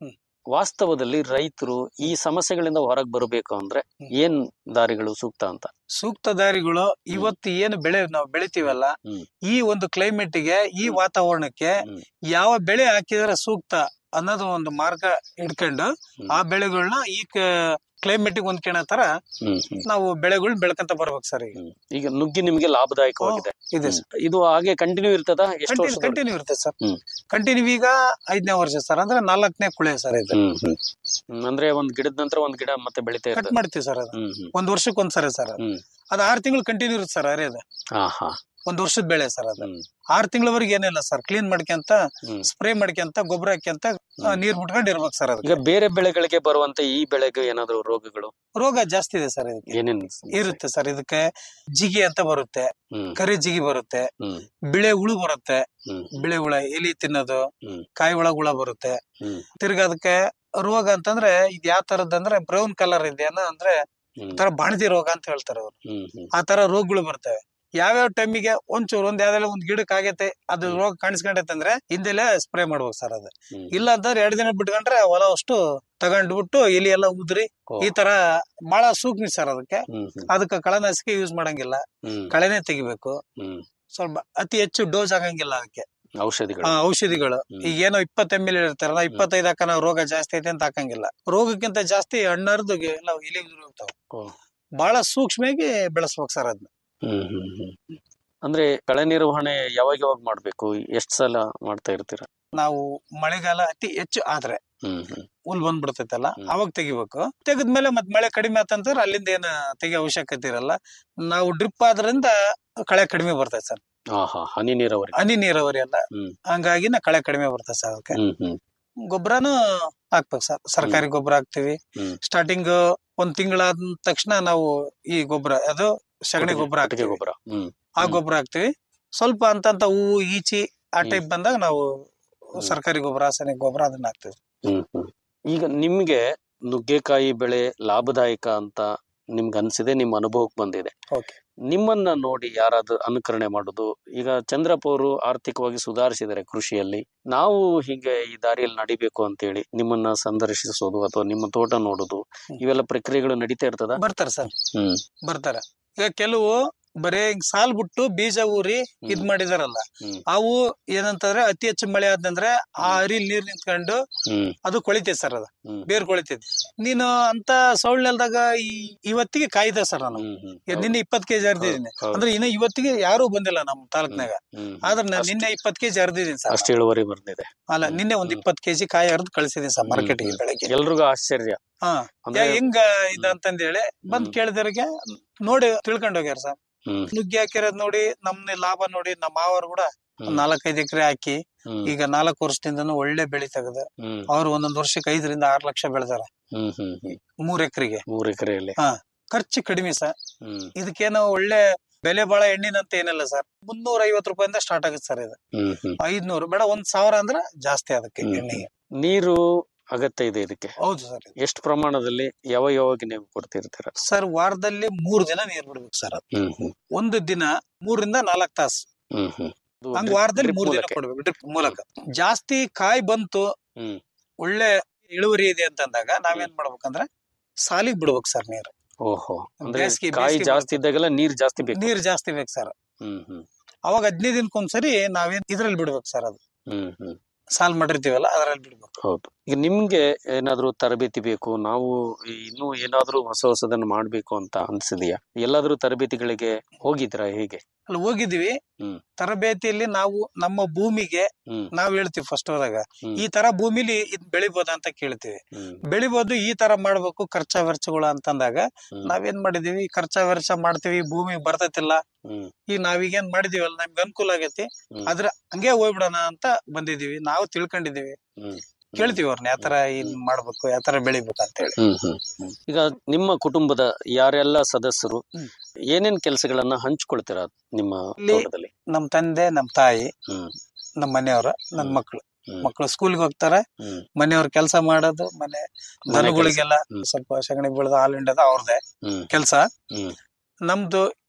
S2: ವಾಸ್ತವದಲ್ಲಿ ರೈತರು ಈ ಸಮಸ್ಯೆಗಳಿಂದ ಹೊರಗೆ ಬರಬೇಕು ಅಂದ್ರೆ ಏನ್ ದಾರಿಗಳು ಸೂಕ್ತ ಅಂತ
S8: ಸೂಕ್ತ ದಾರಿಗಳು ಇವತ್ತು ಏನು ಬೆಳೆ ನಾವು ಬೆಳಿತೀವಲ್ಲ
S2: ಹ್ಮ್.
S8: ಈ ಒಂದು ಕ್ಲೈಮೇಟ್ ಗೆ ಈ ವಾತಾವರಣಕ್ಕೆ
S2: ಹ್ಮ್.
S8: ಯಾವ ಬೆಳೆ ಹಾಕಿದ್ರೆ ಸೂಕ್ತ ಅನ್ನೋದು ಒಂದು ಮಾರ್ಗ ಇಟ್ಕೊಂಡು
S2: ಹ್ಮ್.
S8: ಆ ಬೆಳೆಗಳನ್ನ ಈ ಕ್ಲೈಮೇಟ್ ಹೊಂದ್ಕೊಳೋ ತರ
S2: ಹ್ಮ್ ಹ್ಮ್
S8: ನಾವು ಬೆಳೆಗಳು ಬೆಳ್ಕೊಂತ ಬರ್ಬೇಕು ಸರ್ ಈಗ
S2: ಹ್ಮ್. ಈಗ ನುಗ್ಗಿ ನಿಮ್ಗೆ ಲಾಭದಾಯಕವಾಗಿದೆ
S8: ಇದೆ
S2: ಹ್ಮ್. ಇದು ಹಾಗೆ ಕಂಟಿನ್ಯೂ ಇರ್ತದ ಎಷ್ಟು ವರ್ಷ
S8: ಕಂಟಿನ್ಯೂ ಇರುತ್ತೆ ಸರ್
S2: ಹ್ಮ್.
S8: ಕಂಟಿನ್ಯೂ ಈಗ ಐದನೇ ವರ್ಷ ಸರ್ ಅಂದ್ರೆ ನಾಲ್ಕನೇ ಕುಳೆ ಸರ್ ಇದು
S2: ಹ್ಮ್ ಹ್ಮ್ ಹ್ಮ್. ಅಂದ್ರೆ ಒಂದ್ ಗಿಡದ ನಂತರ ಒಂದ್ ಗಿಡ ಮತ್ತೆ ಬೆಳಿತಾ
S8: ಕಟ್
S2: ಇರ್ತದೆ
S8: ಮಾಡ್ತೀವಿ ಸರ್ ಅದು
S2: ಹ್ಮ್ ಹ್ಮ್
S8: ಒಂದ್ ವರ್ಷಕ್ಕೆ ಒಂದ್ಸರಿ ಸರ್ ಅದು
S2: ಹ್ಮ್.
S8: ಅದು ಆರ್ ತಿಂಗಳು ಕಂಟಿನ್ಯೂ ಇರುತ್ತೆ ಸರ್ ಅರೇದು
S2: ಹಾ ಹಾ
S8: ಒಂದ್ ವರ್ಷದ ಬೆಳೆ ಸರ್ ಅದು
S2: ಹ್ಮ್
S8: ಆರ್ ತಿಂಗಳವರೆಗೆ ಏನಿಲ್ಲ ಸರ್ ಕ್ಲೀನ್ ಮಾಡ್ಕೊಂತ
S2: ಹ್ಮ್.
S8: ಸ್ಪ್ರೇ ಮಾಡ್ಕೊಂತ ಗೊಬ್ಬರ ಹಾಕ್ಯಂತ ಆ, ನೀರ್ ಬಿಟ್ಕೊಂಡು ಇರ್ಬೇಕು ಸರ್
S2: ಈಗ
S8: ಅದು
S2: ಬೇರೆ ಬೆಳೆಗಳಿಗೆ ಬರುವಂತ ಈ ಬೆಳೆಗೆ ಏನಾದ್ರು ರೋಗಗಳು
S8: ರೋಗ ಜಾಸ್ತಿ ಇದೆ ಸರ್ ಇದಕ್ಕೆ
S2: ಏನೇನ್
S8: ಇರುತ್ತೆ ಸರ್ ಇದಕ್ಕೆ ಜಿಗಿ ಅಂತ ಬರುತ್ತೆ
S2: ಹ್ಮ್
S8: ಕರಿ ಜಿಗಿ ಬರುತ್ತೆ
S2: ಹ್ಮ್
S8: ಬಿಳೆ ಹುಳು ಬರುತ್ತೆ
S2: ಹ್ಮ್
S8: ಬಿಳೆ ಹುಳ ಎಲಿ ತಿನ್ನೋದು
S2: ಹ್ಮ್.
S8: ಕಾಯಿ ಒಳಗ ಹುಳ ಬರುತ್ತೆ
S2: ಹ್ಮ್
S8: ತಿರ್ಗಾ ಅದಕ್ಕೆ ರೋಗ ಅಂತಂದ್ರೆ ಇದು ಯಾವ ತರದಂದ್ರೆ ಬ್ರೌನ್ ಕಲರ್ ಇದೆಯಲ್ಲ ಅಂದ್ರೆ
S2: ಹ್ಮ್
S8: ತರ ಬಾಣದಿ ರೋಗ ಅಂತ ಹೇಳ್ತಾರೆ ಅವ್ರು
S2: ಹ್ಮ್ ಹ್ಮ್
S8: ಆ ತರ ರೋಗಗಳು ಬರ್ತವೆ ಯಾವ್ಯಾವ ಟೈಮಿಗೆ ಒಂಚೂರು ಒಂದ್ ಯಾವ್ದೆಲ್ಲ ಒಂದ್ ಗಿಡಕ್ಕೆ ಆಗೈತೆ ಅದು ರೋಗ ಕಾಣಿಸ್ಕೊಂಡೈತೆ ಅಂದ್ರೆ ಹಿಂದೆಲೆ ಸ್ಪ್ರೇ ಮಾಡ್ಬೇಕು ಸರ್ ಅದು
S2: ಹ್ಮ್.
S8: ಇಲ್ಲ ಅಂತಂದ್ರೆ ಎರಡ್ ದಿನ ಬಿಟ್ಕೊಂಡ್ರೆ ಹೊಲ ಅಷ್ಟು ತಗೊಂಡ್ಬಿಟ್ಟು ಎಲಿ ಎಲ್ಲ ಉದ್ರಿ
S2: ಓ.
S8: ಈ ತರ ಬಹಳ ಸೂಕ್ಷ್ಮ ಸರ್ ಅದಕ್ಕೆ
S2: ಹ್ಮ್ ಹ್ಮ್
S8: ಅದಕ್ಕೆ ಕಳೆನಾಶಕ ಯೂಸ್ ಮಾಡಂಗಿಲ್ಲ
S2: ಹ್ಮ್
S8: ಕಳೆನೆ ತೆಗಿಬೇಕು
S2: ಹ್ಮ್
S8: ಸ್ವಲ್ಪ ಅತಿ ಹೆಚ್ಚು ಡೋಸ್ ಆಗಂಗಿಲ್ಲ ಅದಕ್ಕೆ
S2: ಔಷಧಿಗಳು
S8: ಆ, ಔಷಧಿಗಳು
S2: ಹ್ಮ್.
S8: ಈಗ ಏನೋ ಇಪ್ಪತ್ತ ಎಮ್ ಎಲ್ ಇರ್ತಾರಲ್ಲ ಇಪ್ಪತ್ತೈದು ಹಾಕ ನಾವು ರೋಗ ಜಾಸ್ತಿ ಐತೆ ಅಂತ ಹಾಕಂಗಿಲ್ಲ ರೋಗಕ್ಕಿಂತ ಜಾಸ್ತಿ ಹಣ್ಣರ್ದು ಎಲ್ಲ ಎಲೆ ಉದುರಿ ಹೋಗ್ತಾವ
S2: ಓ.
S8: ಬಹಳ ಸೂಕ್ಷ್ಮವಾಗಿ ಬೆಳೆಸ್ಬೇಕು ಸರ್ ಅದನ್ನ
S2: ಹ್ಮ್ ಹ್ಮ್ ಹ್ಮ್ ಅಂದ್ರೆ ಕಳೆ ನಿರ್ವಹಣೆ ಯಾವಾಗ ಯಾವಾಗ ಮಾಡ್ಬೇಕು ಎಷ್ಟ್ ಸಲ ಮಾಡ್ತಾ ಇರ್ತೀರಾ
S8: ನಾವು ಮಳೆಗಾಲ ಅತಿ ಹೆಚ್ಚು ಆದ್ರೆ
S2: ಹ್ಮ್ ಹ್ಮ್
S8: ಹುಲ್ ಬಂದ್ಬಿಡ್ತೈತಲ್ಲ
S2: ಹ್ಮ್.
S8: ಅವಾಗ ತೆಗಿಬೇಕು ತೆಗೆದ್ಮೇಲೆ ಮತ್ ಮಳೆ ಕಡಿಮೆ ಆತಂದ್ರೆ ಅಲ್ಲಿಂದ ಏನ ತೆಗಿಯೋ ಅವಶ್ಯಕತೆ ಇರಲ್ಲ ನಾವು ಡ್ರಿಪ್ ಆದ್ರಿಂದ ಕಳೆ ಕಡಿಮೆ ಬರ್ತೈತೆ ಸರ್
S2: ಹಾ ಹಾ ಹನಿ ನೀರಾವರಿ
S8: ಹನಿ ನೀರಾವರಿ ಅಲ್ಲ
S2: ಹ್ಮ್.
S8: ಹಂಗಾಗಿ ನಾ ಕಳೆ ಕಡಿಮೆ ಬರ್ತೈತೆ ಸರ್ ಅದಕ್ಕೆ
S2: ಹ್ಮ್ ಹ್ಮ್
S8: ಗೊಬ್ಬರನು ಹಾಕ್ಬೇಕು ಸರ್ ಸರ್ಕಾರಿ ಗೊಬ್ಬರ ಹಾಕ್ತಿವಿ
S2: ಹ್ಮ್.
S8: ಸ್ಟಾರ್ಟಿಂಗ್ ಒಂದ್ ತಿಂಗಳಾದ ತಕ್ಷಣ ನಾವು ಈ ಗೊಬ್ಬರ ಅದು ಸಗಣಿ ಗೊಬ್ಬರ
S2: ಕಟ್ಟಿಗೆ
S8: ಹಾಕ್ತಿವಿ
S2: ಗೊಬ್ಬರ ಹ್ಮ್
S8: ಆ
S2: ಹ್ಮ್.
S8: ಗೊಬ್ಬರ ಹಾಕ್ತಿವಿ ಸ್ವಲ್ಪ ಅಂತಂತ ಹೂವು ಈಚಿ ಆ
S2: ಹ್ಮ್.
S8: ಟೈಪ್ ಬಂದಾಗ ನಾವು
S2: ಹ್ಮ್.
S8: ಸರ್ಕಾರಿ ಗೊಬ್ಬರ ರಾಸಾಯನಿಕ ಗೊಬ್ಬರ ಅದನ್ನ ಹಾಕ್ತಿವಿ
S2: ಹ್ಮ್ ಹ್ಮ್ ಈಗ ನಿಮ್ಗೆ ನುಗ್ಗೆಕಾಯಿ ಬೆಳೆ ಲಾಭದಾಯಕ ಅಂತ ನಿಮ್ಗೆ ಅನ್ಸಿದೆ ನಿಮ್ಮ ಅನುಭವಕ್ಕೆ ಬಂದಿದೆ
S8: Okay.
S2: ನಿಮ್ಮನ್ನ ನೋಡಿ ಯಾರಾದ್ರೂ ಅನುಕರಣೆ ಮಾಡೋದು ಈಗ ಚಂದ್ರಪ್ಪ ಅವರು ಆರ್ಥಿಕವಾಗಿ ಸುಧಾರಿಸಿದ್ದಾರೆ ಕೃಷಿಯಲ್ಲಿ ನಾವು ಹೀಗೆ ಈ ದಾರಿಯಲ್ಲಿ ನಡಿಬೇಕು ಅಂತೇಳಿ ನಿಮ್ಮನ್ನ ಸಂದರ್ಶಿಸೋದು ಅಥವಾ ನಿಮ್ಮ ತೋಟ ನೋಡೋದು ಇವೆಲ್ಲ ಪ್ರಕ್ರಿಯೆಗಳು ನಡೀತಾ ಇರ್ತದ
S8: ಬರ್ತಾರೆ ಸರ್
S2: ಹ್ಮ್
S8: ಬರ್ತಾರೆ ಈಗ ಕೆಲವು ಬರೇ ಹಿಂಗ್ ಸಾಲ್ ಬಿಟ್ಟು ಬೀಜ ಊರಿ ಇದ್ ಮಾಡಿದಾರಲ್ಲ
S2: ಹ್ಮ್.
S8: ಅವು ಏನಂತಂದ್ರೆ ಅತಿ ಹೆಚ್ಚು ಮಳೆ ಆದಂದ್ರೆ ಆ ಹರಿಲ್ ನೀರ್ ನಿಂತ್ಕೊಂಡು
S2: ಹ್ಮ್
S8: ಅದು ಕೊಳಿತೈತೆ ಸರ್ ಅದು
S2: ಹ್ಮ್.
S8: ಬೇರ್ ಕೊಳಿತೈತಿ ನೀನು ಅಂತ ಸೌಳ್ ನೆಲ್ದಾಗ ಈ ಇವತ್ತಿಗೆ ಕಾಯ್ದೆ ಸರ್ ನಾನು
S2: ಹ್ಮ್ ಹ್ಮ್
S8: ಈಗ ನಿನ್ನೆ ಇಪ್ಪತ್ ಕೆಜಿ ಹರಿದಿದ್ದೀನಿ
S2: ಹೌದು.
S8: ಅಂದ್ರೆ ಇನ್ನ ಇವತ್ತಿಗೆ ಯಾರು ಬಂದಿಲ್ಲ ನಮ್ ತಾಲೂಕ್ನಾಗ
S2: ಹ್ಮ್.
S8: ಆದ್ರೆ ನಾನು
S2: ಅಷ್ಟ್-
S8: ನಿನ್ನೆ ಇಪ್ಪತ್ ಕೆಜಿ ಹರಿದಿದ್ದೀನಿ ಸರ್
S2: ಅಷ್ಟು ಇಳುವರಿ ಬಂದಿದೆ
S8: ಅಲ್ಲ ನಿನ್ನೆ ಒಂದ್
S2: ಹ್ಮ್.
S8: ಇಪ್ಪತ್ ಕೆಜಿ ಕಾಯಿ ಹರಿದು ಕಳಿಸಿದೀನಿ ಸರ್ ಮಾರ್ಕೆಟ್ಗೆ
S2: ಹ್ಮ್.
S8: ಬೆಳಗ್ಗೆ
S2: ಎಲ್ರಿಗೂ ಆಶ್ಚರ್ಯ
S8: ಹಾ
S2: ಅಂದ್ರೆ
S8: ಯಾ- ಹೆಂಗ ಇದಂತಂದ್ ಹೇಳಿ ಬಂದ್
S2: ಹ್ಮ್.
S8: ಕೇಳಿದವ್ರಿಗೆ ನೋಡಿ ತಿಳ್ಕೊಂಡ್ ಹೋಗ್ಯಾರ ಸರ್
S2: ಹ್ಮ್
S8: ನುಗ್ಗಿ ಹಾಕಿರೋದ್ ನೋಡಿ ನಮ್ನ ಲಾಭ ನೋಡಿ ನಮ್ಮ ಮಾವರು ಕೂಡ
S2: ಹ್ಮ್.
S8: ನಾಲ್ಕೈದು ಎಕರೆ ಹಾಕಿ
S2: ಹ್ಮ್
S8: ಈಗ ನಾಲ್ಕು ವರ್ಷದಿಂದನೂ ಒಳ್ಳೆ ಬೆಳಿ ತೆಗೆದು
S2: ಹ್ಮ್
S8: ಅವ್ರು ಒಂದೊಂದ್ ವರ್ಷಕ್ಕೆ ಐದರಿಂದ ಆರ್ ಲಕ್ಷ ಬೆಳೆದಾರ
S2: ಹ್ಮ್ ಹ್ಮ್ ಹ್ಮ್
S8: ಮೂರ್ ಎಕರೆಗೆ
S2: ಮೂರ್ ಎಕರೆಯಲ್ಲಿ
S8: ಖರ್ಚು ಕಡಿಮೆ ಸರ್
S2: ಹ್ಮ್
S8: ಇದಕ್ಕೇನೋ ಒಳ್ಳೆ ಬೆಲೆ ಬಾಳ ಎಣ್ಣಿನಂತ ಏನಿಲ್ಲ ಸರ್ ಮುನ್ನೂರ ಐವತ್ತು ರೂಪಾಯಿಂದ ಸ್ಟಾರ್ಟ್ ಆಗುತ್ತೆ ಸರ್ ಇದು
S2: ಹ್ಮ್ ಹ್ಮ್
S8: ಐದ್ನೂರು ಬೇಡ ಒಂದ್ ಸಾವಿರ ಅಂದ್ರೆ ಜಾಸ್ತಿ ಅದಕ್ಕೆ
S2: ಹ್ಮ್.
S8: ಎಣ್ಣೆಗೆ
S2: ನೀರು ಅಗತ್ಯ ಇದೆ ಇದಕ್ಕೆ
S8: ಹೌದು ಸರ್
S2: ಎಷ್ಟು ಪ್ರಮಾಣದಲ್ಲಿ ಯಾವ ಯಾವಾಗ ನೀವು ಕೊಡ್ತಿರ್ತೀರ
S8: ಸರ್ ವಾರದಲ್ಲಿ ಮೂರ್ ದಿನ ನೀರ್ ಬಿಡ್ಬೇಕು ಸರ್ ಅದು
S2: ಹ್ಮ್ ಹ್ಮ್
S8: ಒಂದು ದಿನ ಮೂರಿಂದ ನಾಲ್ಕ್ ತಾಸು
S2: ಹ್ಮ್ ಹ್ಮ್ ಅದು
S8: ಹಂಗ
S2: drip-
S8: ವಾರದಲ್ಲಿ
S2: drip
S8: ಮೂರ್ ದಿನ
S2: ಮೂಲಕ.
S8: ಕೊಡ್ಬೇಕು ಡ್ರಿಪ್ ಮೂಲಕ ಜಾಸ್ತಿ ಕಾಯಿ ಬಂತು
S2: ಹ್ಮ್
S8: ಒಳ್ಳೆ ಇಳುವರಿ ಇದೆ ಅಂತಂದಾಗ ನಾವೇನ್ ಮಾಡ್ಬೇಕಂದ್ರೆ ಸಾಲಿಗ್ ಬಿಡ್ಬೇಕು ಸರ್ ನೀರು
S2: ಓಹೋ ಅಂದ್ರೆ
S8: ಬೇಸ್ಗೆ-
S2: ಕಾಯಿ
S8: ಬೇಸ್ಗೆ
S2: ಜಾಸ್ತಿ ಇದ್ದಾಗೆಲ್ಲ ನೀರ್ ಜಾಸ್ತಿ ಬೇಕು
S8: ನೀರ್ ಜಾಸ್ತಿ ಬೇಕು ಸರ್
S2: ಹ್ಮ್ ಹ್ಮ್
S8: ಅವಾಗ ಹದಿನೈದು ದಿನಕ್ಕೊಂದ್ಸರಿ ನಾವೇನ್ ಇದ್ರಲ್ಲಿ ಬಿಡ್ಬೇಕು ಸರ್ ಅದು
S2: ಹ್ಮ್ ಹ್ಮ್
S8: ಸಾಲ್ ಮಾಡಿರ್ತೀವಲ್ಲ ಅದ್ರಲ್ಲಿ ಬಿಡ್ಬೇಕು
S2: ಹೌದು ಈಗ ನಿಮ್ಗೆ ಏನಾದ್ರೂ ತರಬೇತಿ ಬೇಕು ನಾವು ಇನ್ನೂ ಏನಾದ್ರೂ ಹೊಸ ಹೊಸದನ್ನ ಮಾಡ್ಬೇಕು ಅಂತ ಅನ್ಸಿದೆಯಾ ಎಲ್ಲಾದ್ರೂ ತರಬೇತಿಗಳಿಗೆ ಹೋಗಿದ್ರಾ ಹೇಗೆ
S8: ಅಲ್ಲಿ ಹೋಗಿದ್ವಿ
S2: ಹ್ಮ್.
S8: ತರಬೇತಿಯಲ್ಲಿ ನಾವು ನಮ್ಮ ಭೂಮಿಗೆ
S2: ಹ್ಮ್
S8: ನಾವ್ ಹೇಳ್ತೀವಿ ಫಸ್ಟ್ ಹೋದಾಗ
S2: ಹ್ಮ್.
S8: ಈ ತರ ಭೂಮಿಲಿ ಇದ್ ಬೆಳಿಬೋದ ಅಂತ ಕೇಳ್ತೀವಿ
S2: ಹ್ಮ್
S8: ಬೆಳಿಬೋದು ಈ ತರ ಮಾಡ್ಬೇಕು ಖರ್ಚ ವೆಚ್ಚಗಳು ಅಂತಂದಾಗ
S2: ಹ್ಮ್.
S8: ನಾವೇನ್ ಮಾಡಿದೀವಿ ಖರ್ಚ ವೆಚ್ಚ ಮಾಡ್ತೀವಿ ಭೂಮಿ ಬರ್ತೈತಿಲ್ಲ
S2: ಹ್ಮ್
S8: ಈಗ ನಾವೀಗೇನ್ ಮಾಡಿದೀವಲ್ಲ ನಮ್ಗೆ ಅನುಕೂಲ ಆಗೈತಿ
S2: ಹ್ಮ್.
S8: ಅದ್ರ ಹಂಗೆ ಹೋಗ್ಬಿಡೋಣ ಅಂತ ಬಂದಿದೀವಿ ನಾವು ತಿಳ್ಕೊಂಡಿದೀವಿ
S2: ಹ್ಮ್
S8: ಕೇಳ್ತೀವಿ ಅವ್ರನ್ನ ಯಾತರ ಇದ್ ಮಾಡ್ಬೇಕು ಯಾತರ ಬೆಳಿಬೇಕು ಅಂತ ಹೇಳಿ
S2: ಹ್ಮ್ ಹ್ಮ್ ಹ್ಮ್. ಈಗ ನಿಮ್ಮ ಕುಟುಂಬದ ಯಾರೆಲ್ಲ ಸದಸ್ಯರು
S8: ಹ್ಮ್.
S2: ಏನೇನ್ ಕೆಲಸಗಳನ್ನ ಹಂಚ್ಕೊಳ್ತೀರಾ ನಿಮ್ಮ
S8: ಇಲ್ಲಿ-
S2: ತೋಟದಲ್ಲಿ
S8: ನಮ್ ತಂದೆ ನಮ್ ತಾಯಿ
S2: ಹ್ಮ್
S8: ನಮ್ ಮನೆಯವ್ರ ನನ್
S2: ಹ್ಮ್.
S8: ಮಕ್ಳು
S2: ಹ್ಮ್.
S8: ಮಕ್ಳು ಸ್ಕೂಲ್ಗೆ ಹೋಗ್ತಾರೆ
S2: ಹ್ಮ್
S8: ಮನೆಯವ್ರ ಕೆಲಸ ಮಾಡೋದು ಮನೆ
S2: ಮನೆ
S8: ದನಗಳಿಗೆಲ್ಲ
S2: ಹ್ಮ್.
S8: ಸ್ವಲ್ಪ ಸಗಣಿ ಬೆಳೆದ ಹಾಲು ಹಿಂಡದ ಅವ್ರದೇ
S2: ಹ್ಮ್
S8: ಕೆಲಸ
S2: ಹ್ಮ್
S8: ನಮ್ದು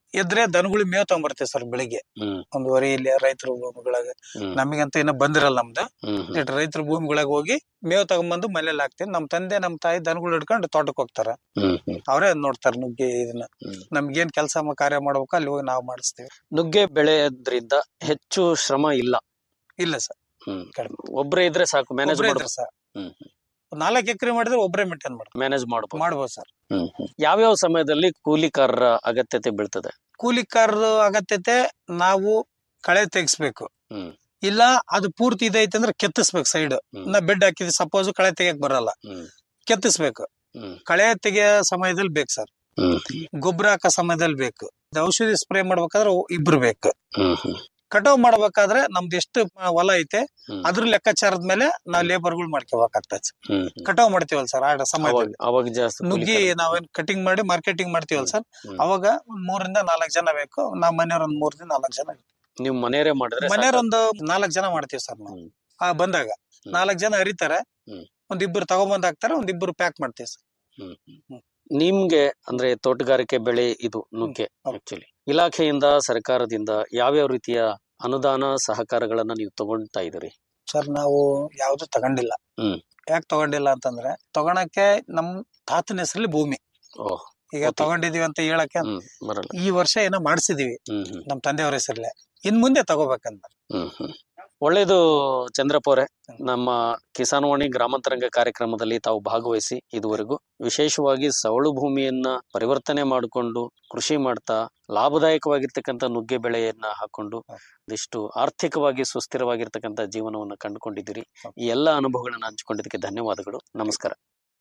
S8: ಎದ್ರೆ ದನಗಳು ಮೇವ್ ತಗೊಂಡ್ಬರ್ತೇವೆ ಸರ್ ಬೆಳಿಗ್ಗೆ
S2: ಹ್ಮ್
S8: ಒಂದುವರೆ ಇಲ್ಲಿ ರೈತರ ಭೂಮಿಗಳಾಗ
S2: ಹ್ಮ್
S8: ನಮಗಂತ ಇನ್ನ ಬಂದಿರಲ್ಲ ನಮ್ದು
S2: ಹ್ಮ್ ಹ್ಮ್.
S8: ರೈತರ ಭೂಮಿಗಳಾಗ ಹೋಗಿ ಮೇವ್ ತಗೊಂಬಂದು ಮನೇಲಿ ಹಾಕ್ತೀನಿ ನಮ್ ತಂದೆ ನಮ್ ತಾಯಿ ದನಗಳು ಹಿಡ್ಕೊಂಡು ತೋಟಕ್ಕೆ ಹೋಗ್ತಾರ
S2: ಹ್ಮ್ ಹ್ಮ್
S8: ಅವರೇ ನೋಡ್ತಾರ ನುಗ್ಗೆ ಇದನ್ನ
S2: ಹ್ಮ್.
S8: ನಮ್ಗೇನ್ ಕೆಲಸ ಕಾರ್ಯ ಮಾಡ್ಬೇಕು ಅಲ್ಲಿ ಹೋಗಿ ನಾವು ಮಾಡಿಸ್ತೀವಿ
S2: ನುಗ್ಗೆ ಬೆಳೆಯೋದ್ರಿಂದ ಹೆಚ್ಚು ಶ್ರಮ ಇಲ್ಲ
S8: ಇಲ್ಲ ಸರ್
S2: ಹ್ಮ್
S8: ಕಡಿಮೆ.
S2: ಒಬ್ರೇ ಇದ್ರೆ ಸಾಕು ಮ್ಯಾನೇಜ್
S8: ಒಬ್ರೇ
S2: ಮಾಡ್ಬೋದು
S8: ಇದ್ರೆ ಸರ್
S2: ಹ್ಮ್
S8: ನಾಲ್ಕು ಎಕರೆ ಮಾಡಿದ್ರೆ ಒಬ್ರೇ ಮೇಂಟೈನ್ ಮಾಡ್ತಾರೆ
S2: ಮ್ಯಾನೇಜ್ ಮಾಡ್ಬೋದು
S8: ಮಾಡ್ಬೋದು ಸರ್
S2: ಹ್ಮ್ ಹ್ಮ್. ಯಾವ್ಯಾವ ಸಮಯದಲ್ಲಿ ಕೂಲಿಕಾರರ ಅಗತ್ಯತೆ ಬೀಳ್ತದೆ
S8: ಕೂಲಿಕಾರರ ಅಗತ್ಯತೆ ನಾವು ಕಳೆ ತೆಗಿಸ್ಬೇಕು
S2: ಹ್ಮ್
S8: ಇಲ್ಲ ಅದು ಪೂರ್ತಿ ಇದೈತೆ ಅಂದ್ರೆ ಕೆತ್ತಿಸ್ಬೇಕು ಸೈಡ್
S2: ಹ್ಮ್.
S8: ನಾ ಬೆಡ್ ಹಾಕಿದ್ವಿ ಸಪೋಸ್ ಕಳೆ ತೆಗಿಯಕ್ ಬರಲ್ಲ
S2: ಹ್ಮ್
S8: ಕೆತ್ತಿಸ್ಬೇಕು
S2: ಹ್ಮ್
S8: ಕಳೆ ತೆಗಿಯೋ ಸಮಯದಲ್ಲಿ ಬೇಕು ಸರ್
S2: ಹ್ಮ್
S8: ಗೊಬ್ಬರ ಹಾಕೋ ಸಮಯದಲ್ಲಿ ಬೇಕು ಔಷಧಿ ಸ್ಪ್ರೇ ಮಾಡ್ಬೇಕಾದ್ರೆ ಇಬ್ರು ಬೇಕು
S2: ಹ್ಮ್ ಹ್ಮ್
S8: ಕಟಾವ್ ಮಾಡ್ಬೇಕಾದ್ರೆ ನಮ್ದು ಎಷ್ಟು ಹೊಲ ಐತೆ
S2: ಹ್ಮ್.
S8: ಅದ್ರ ಲೆಕ್ಕಾಚಾರದ ಮೇಲೆ ನಾವ್ ಲೇಬರ್ಗಳು ಮಾಡ್ಕೋಬೇಕಾಗ್ತದೆ ಸರ್
S2: ಹ್ಮ್ ಹ್ಮ್.
S8: ಕಟಾವ್ ಮಾಡ್ತೀವಲ್ಲ ಸರ್ ಆ
S2: ಅವಾಗ
S8: ಸಮಯದಲ್ಲಿ
S2: ಅವಾಗ ಜಾಸ್ತಿ
S8: ನುಗ್ಗಿ
S2: ಕೂಲಿಕಾರರು.
S8: ನಾವೇನ್ ಕಟಿಂಗ್ ಮಾಡಿ ಮಾರ್ಕೆಟಿಂಗ್ ಮಾಡ್ತೀವಲ್ಲ ಸರ್
S2: ಹ್ಮ್.
S8: ಅವಾಗ ಒಂದ್ ಮೂರಿಂದ ನಾಲ್ಕ್ ಜನ ಬೇಕು ನಾವ್ ಮನೆಯವ್ರ ಒಂದ್ ಮೂರಿಂದ ನಾಲ್ಕ್ ಜನ
S2: ನೀವು ಮನೆಯವರೇ ಮಾಡಿದ್ರೆ
S8: ಮನೆಯವ್ರೊಂದು ನಾಲ್ಕ್ ಜನ ಮಾಡ್ತೀವಿ ಸರ್ ನಾವು
S2: ಹ್ಮ್.
S8: ಆ ಬಂದಾಗ
S2: ಹ್ಮ್.
S8: ನಾಲ್ಕ್ ಜನ ಹರಿತಾರೆ
S2: ಹ್ಮ್.
S8: ಒಂದಿಬ್ರು ತಗೊಂಬಂದ್ ಹಾಕ್ತಾರೆ ಒಂದಿಬ್ರು ಪ್ಯಾಕ್ ಮಾಡ್ತೀವಿ ಸರ್
S2: ಹ್ಮ್ ಹ್ಮ್.
S8: ಹ್ಮ್.
S2: ನಿಮ್ಗೆ ಅಂದ್ರೆ ತೋಟಗಾರಿಕೆ ಬೆಳೆ ಇದು ನುಗ್ಗೆ
S8: ಹೌದು.
S2: ಆಕ್ಚುಲಿ ಇಲಾಖೆಯಿಂದ ಸರ್ಕಾರದಿಂದ ಯಾವ್ಯಾವ ರೀತಿಯ ಅನುದಾನ ಸಹಕಾರಗಳನ್ನ ನೀವು ತಗೊಳ್ತಾ ಇದೀರಿ
S8: ಸರ್ ನಾವು ಯಾವ್ದು ತಗೊಂಡಿಲ್ಲ
S2: ಹ್ಮ್.
S8: ಯಾಕೆ ತಗೊಂಡಿಲ್ಲ ಅಂತಂದ್ರೆ ತಗೊಳಕ್ಕೆ ನಮ್ ತಾತನ ಹೆಸರಲ್ಲಿ ಭೂಮಿ
S2: ಓಹ್
S8: ಈಗ
S2: Okay.
S8: ತಗೊಂಡಿದೀವಿ ಅಂತ ಹೇಳಕ್ಕೆ
S2: ಹ್ಮ್ ಬರಲ್ಲ
S8: ಈ ವರ್ಷ ಏನೋ ಮಾಡಿಸಿದೀವಿ
S2: ಹ್ಮ್ ಹ್ಮ್
S8: ನಮ್ ತಂದೆಯವ್ರ ಹೆಸರಲ್ಲೇ ಇನ್ ಮುಂದೆ ತಗೋಬೇಕಂತ
S2: ಹ್ಮ್ ಹ್ಮ್ ಒಳ್ಳೇದು ಚಂದ್ರಪ್ಪ ಅವರೇ ನಮ್ಮ ಕಿಸಾನ್ವಾಣಿ ಗ್ರಾಮಾಂತರಂಗ ಕಾರ್ಯಕ್ರಮದಲ್ಲಿ ತಾವು ಭಾಗವಹಿಸಿ ಇದುವರೆಗೂ ವಿಶೇಷವಾಗಿ ಸವಳು ಭೂಮಿಯನ್ನ ಪರಿವರ್ತನೆ ಮಾಡಿಕೊಂಡು ಕೃಷಿ ಮಾಡ್ತಾ ಲಾಭದಾಯಕವಾಗಿರ್ತಕ್ಕಂಥ ನುಗ್ಗೆ ಬೆಳೆಯನ್ನ ಹಾಕೊಂಡು ಒಂದಿಷ್ಟು ಆರ್ಥಿಕವಾಗಿ ಸುಸ್ಥಿರವಾಗಿರ್ತಕ್ಕಂಥ ಜೀವನವನ್ನು ಕಂಡುಕೊಂಡಿದ್ದೀರಿ ಈ ಎಲ್ಲ ಅನುಭವಗಳನ್ನ ಹಂಚಿಕೊಂಡಿದ್ದಕ್ಕೆ ಧನ್ಯವಾದಗಳು ನಮಸ್ಕಾರ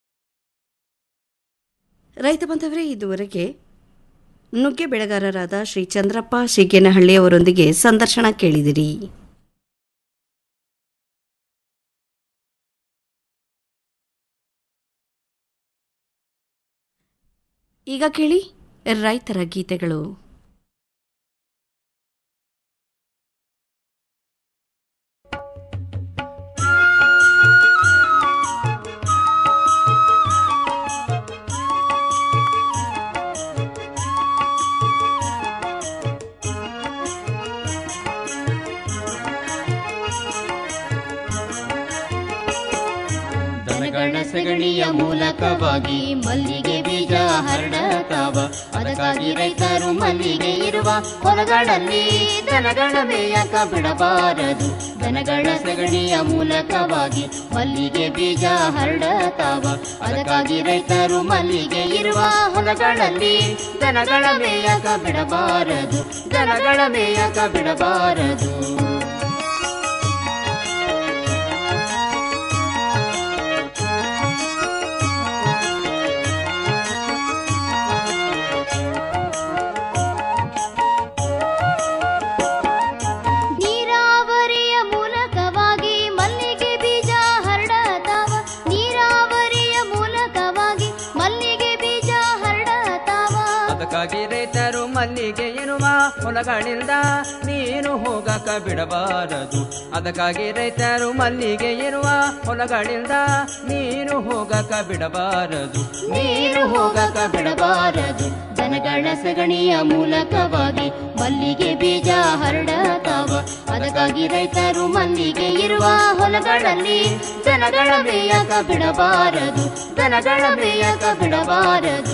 S3: ರೈತ ಬಾಂಧವರೇ ಇದುವರೆಗೆ ನುಗ್ಗೆ ಬೆಳೆಗಾರರಾದ ಶ್ರೀ ಚಂದ್ರಪ್ಪ ಶಿಗ್ಗೇನಹಳ್ಳಿ ಅವರೊಂದಿಗೆ ಸಂದರ್ಶನ ಕೇಳಿದಿರಿ ಈಗ ಕೇಳಿ ರೈತರ ಗೀತೆಗಳು
S9: ದನಗಳ ಸಗಣಿಯ ಮೂಲಕವಾಗಿ ಮಲ್ಲಿಗೆ ಬೀಜ ಹರಡತಾವ ಅದಕ್ಕಾಗಿ ರೈತರು ಮಲ್ಲಿಗೆ ಇರುವ ಹೊಲಗಳಲ್ಲಿ ದನಗಳ ಮೇಯಕ ಬಿಡಬಾರದು ದನಗಳ ಸಗಣಿಯ ಮೂಲಕವಾಗಿ ಮಲ್ಲಿಗೆ ಬೀಜ ಹರಡತಾವ ಅದಕ್ಕಾಗಿ ರೈತರು ಮಲ್ಲಿಗೆ ಇರುವ ಹೊಲಗಳಲ್ಲಿ ದನಗಳ ಮೇಯಕ ಬಿಡಬಾರದು ದನಗಳ ಮೇಯಕ ಬಿಡಬಾರದು ನೀರಾವರಿಯ ಮೂಲಕವಾಗಿ ಮಲ್ಲಿಗೆ ಬೀಜ ಹರಡತಾವ ನೀರಾವರಿಯ ಮೂಲಕವಾಗಿ ಮಲ್ಲಿಗೆ ಬೀಜ ಹರಡತಾವ
S10: ಅದಕ್ಕಾಗಿ ರೈತರು ಮಲ್ಲಿಗೆ ಇರುವ ಹೊಲಗಳಿಂದ ನೀರು ಹೋಗಕ ಬಿಡಬಾರದು ಅದಕ್ಕಾಗಿ ರೈತರು ಮಲ್ಲಿಗೆ ಇರುವ ಹೊಲಗಳಿಂದ ನೀರು ಹೋಗಕ ಬಿಡಬಾರದು
S9: ನೀರು ಹೋಗಕ ಬಿಡಬಾರದು ದನಗಳ ಸಗಣಿಯ ಮೂಲಕವಾಗಿ ಮಲ್ಲಿಗೆ ಬೀಜ ಹರಡತಾವ ಅದಕ್ಕಾಗಿ ರೈತರು ಮಲ್ಲಿಗೆ ಇರುವ ಹೊಲಗಳಲ್ಲಿ ದನಗಳ ಮೇಯಕ ಬಿಡಬಾರದು ದನಗಳ ಮೇಯಕ ಬಿಡಬಾರದು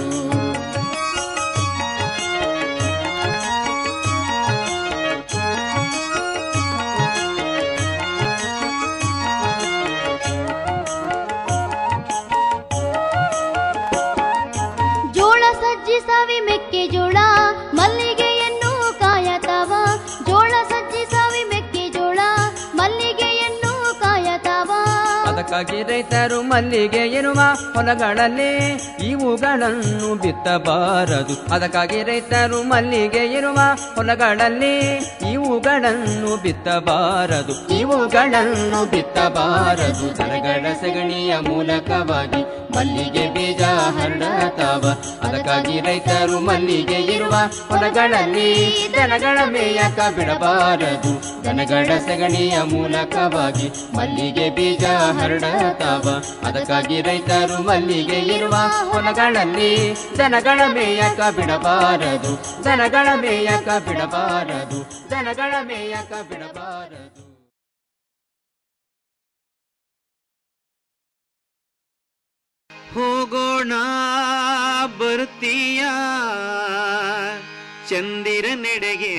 S9: ಜೋಳ ಸಜ್ಜಿ ಸವಿ ಮೆಕ್ಕೆಜೋಳ ಮಲ್ಲಿಗೆಯನ್ನು ಕಾಯತಾವ ಜೋಳ ಸಜ್ಜಿ ಸವಿ ಮೆಕ್ಕೆಜೋಳ ಮಲ್ಲಿಗೆಯನ್ನು ಕಾಯತಾವ
S10: ಅದಕ್ಕಾಗಿ ರೈತರು ಮಲ್ಲಿಗೆ ಇರುವ ಹೊಲಗಳಲ್ಲಿ ಇವುಗಳನ್ನು ಬಿತ್ತಬಾರದು ಅದಕ್ಕಾಗಿ ರೈತರು ಮಲ್ಲಿಗೆ ಇರುವ ಹೊಲಗಳಲ್ಲಿ ಇವುಗಳನ್ನು ಬಿತ್ತಬಾರದು
S9: ಇವುಗಳನ್ನು ಬಿತ್ತಬಾರದು ದನಗಳ ಸಗಣಿಯ ಮೂಲಕವಾಗಿ
S10: ಮಲ್ಲಿಗೆ ಬೀಜ ಹರಡತಾವ ಅದಕ್ಕಾಗಿ ರೈತರು ಮಲ್ಲಿಗೆ ಇರುವ ಹೊಲಗಳಲ್ಲಿ ದನಗಳ ಮೇಯಕ ಬಿಡಬಾರದು ದನಗಳ ಸಗಣಿಯ ಮೂಲಕವಾಗಿ ಮಲ್ಲಿಗೆ ಬೀಜ ಹರಡತಾವ ಅದಕ್ಕಾಗಿ ರೈತರು ಮಲ್ಲಿಗೆ ಇರುವ ಹೊಲಗಳಲ್ಲಿ ದನಗಳ ಮೇಯಕ ಬಿಡಬಾರದು ದನಗಳ ಮೇಯಕ ಬಿಡಬಾರದು ದನಗಳ ಮೇಯಕ ಬಿಡಬಾರದು
S11: ಹೋಗೋಣ ಬರ್ತೀಯ ಚಂದಿರ ನೆಡೆಗೆ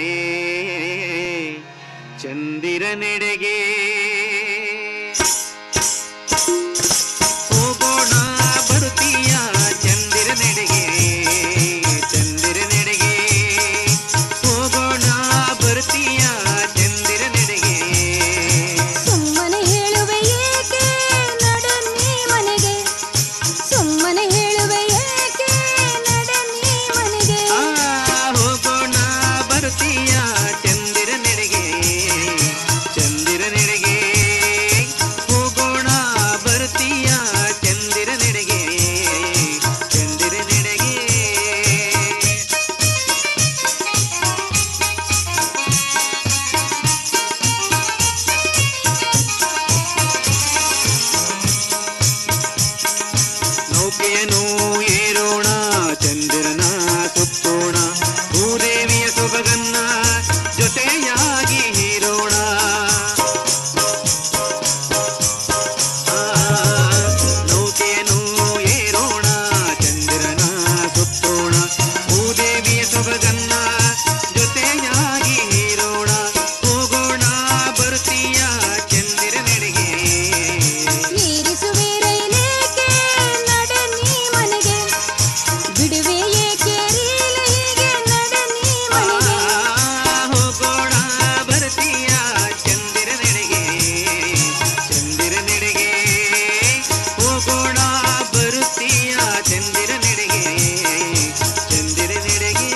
S11: ಚಂದಿರ ನೆಡೆಗೆ ಹೋಗೋಣ ಬರ್ತೀಯ ಚಂದಿರ ನೆಡೆಗೆ ಚಂದಿರ ನೆಡೆಗೆ ಹೋಗೋಣ ಬರ್ತೀಯ ಚಂದಿರ ನೆಡೆಗೆ
S12: ಸುಮ್ಮನೆ ಹೇಳುವೆ ಏಕೆ ನಡೆ ನೀ ಮನೆಗೆ ಸುಮ್ಮನೆ ಹೇಳುವೆ ಏಕೆ ನಡೆ ನೀ ಮನೆಗೆ
S11: ಆ, ಹೋಗೋಣ ಬರ್ತೀಯ ಚಂದಿರ ನೆಡೆಗೆ ಚಂದಿರ ನೆಡೆಗೆ ಹೋಗೋಣ ಬರ್ತೀಯ ಚಂದಿರ ನೆಡೆಗೆ ಚಂದಿರ ನೆಡೆಗೆ ನೌಕೆಯನ್ನು ಏರೋಣ ಚಂದಿರನ ಸುತ್ತೋಣ ಭೂದೇವಿಯ ಸೊಬಗನ್ನ ಜೊತೆಯಾಗಿ ಹೀರೋಣ ಆ, ನೌಕೆಯನ್ನು ಏರೋಣ ಚಂದಿರನ ಸುತ್ತೋಣ ಭೂದೇವಿಯ ಸೊಬಗನ್ನ ಜೊತೆಯಾಗಿ ಹೀರೋಣ ಹೋಗೋಣ ಬರ್ತೀಯ ಚಂದಿರ ನೆಡೆಗೆ
S12: ಮೀರಿಸುವೆ ರೈಲೇಕೆ ನಡೆ ನೀ ಮನೆಗೆ ಬಿಡುವೆ ಏಕೆ ರೀಲ ಹೀಗೆ ನಡೆ ನೀ ಮನೆಗೆ
S11: ಹೋಗೋಣ ಬರ್ತೀಯ ಚಂದಿರ ನೆಡೆಗೆ ಚಂದಿರ ನೆಡೆಗೆ ಹೋಗೋಣ ಬರುತ್ತೀಯ ಚಂದಿರ ನೆಡೆಗೆ ಚಂದಿರ ನೆಡೆಗೆ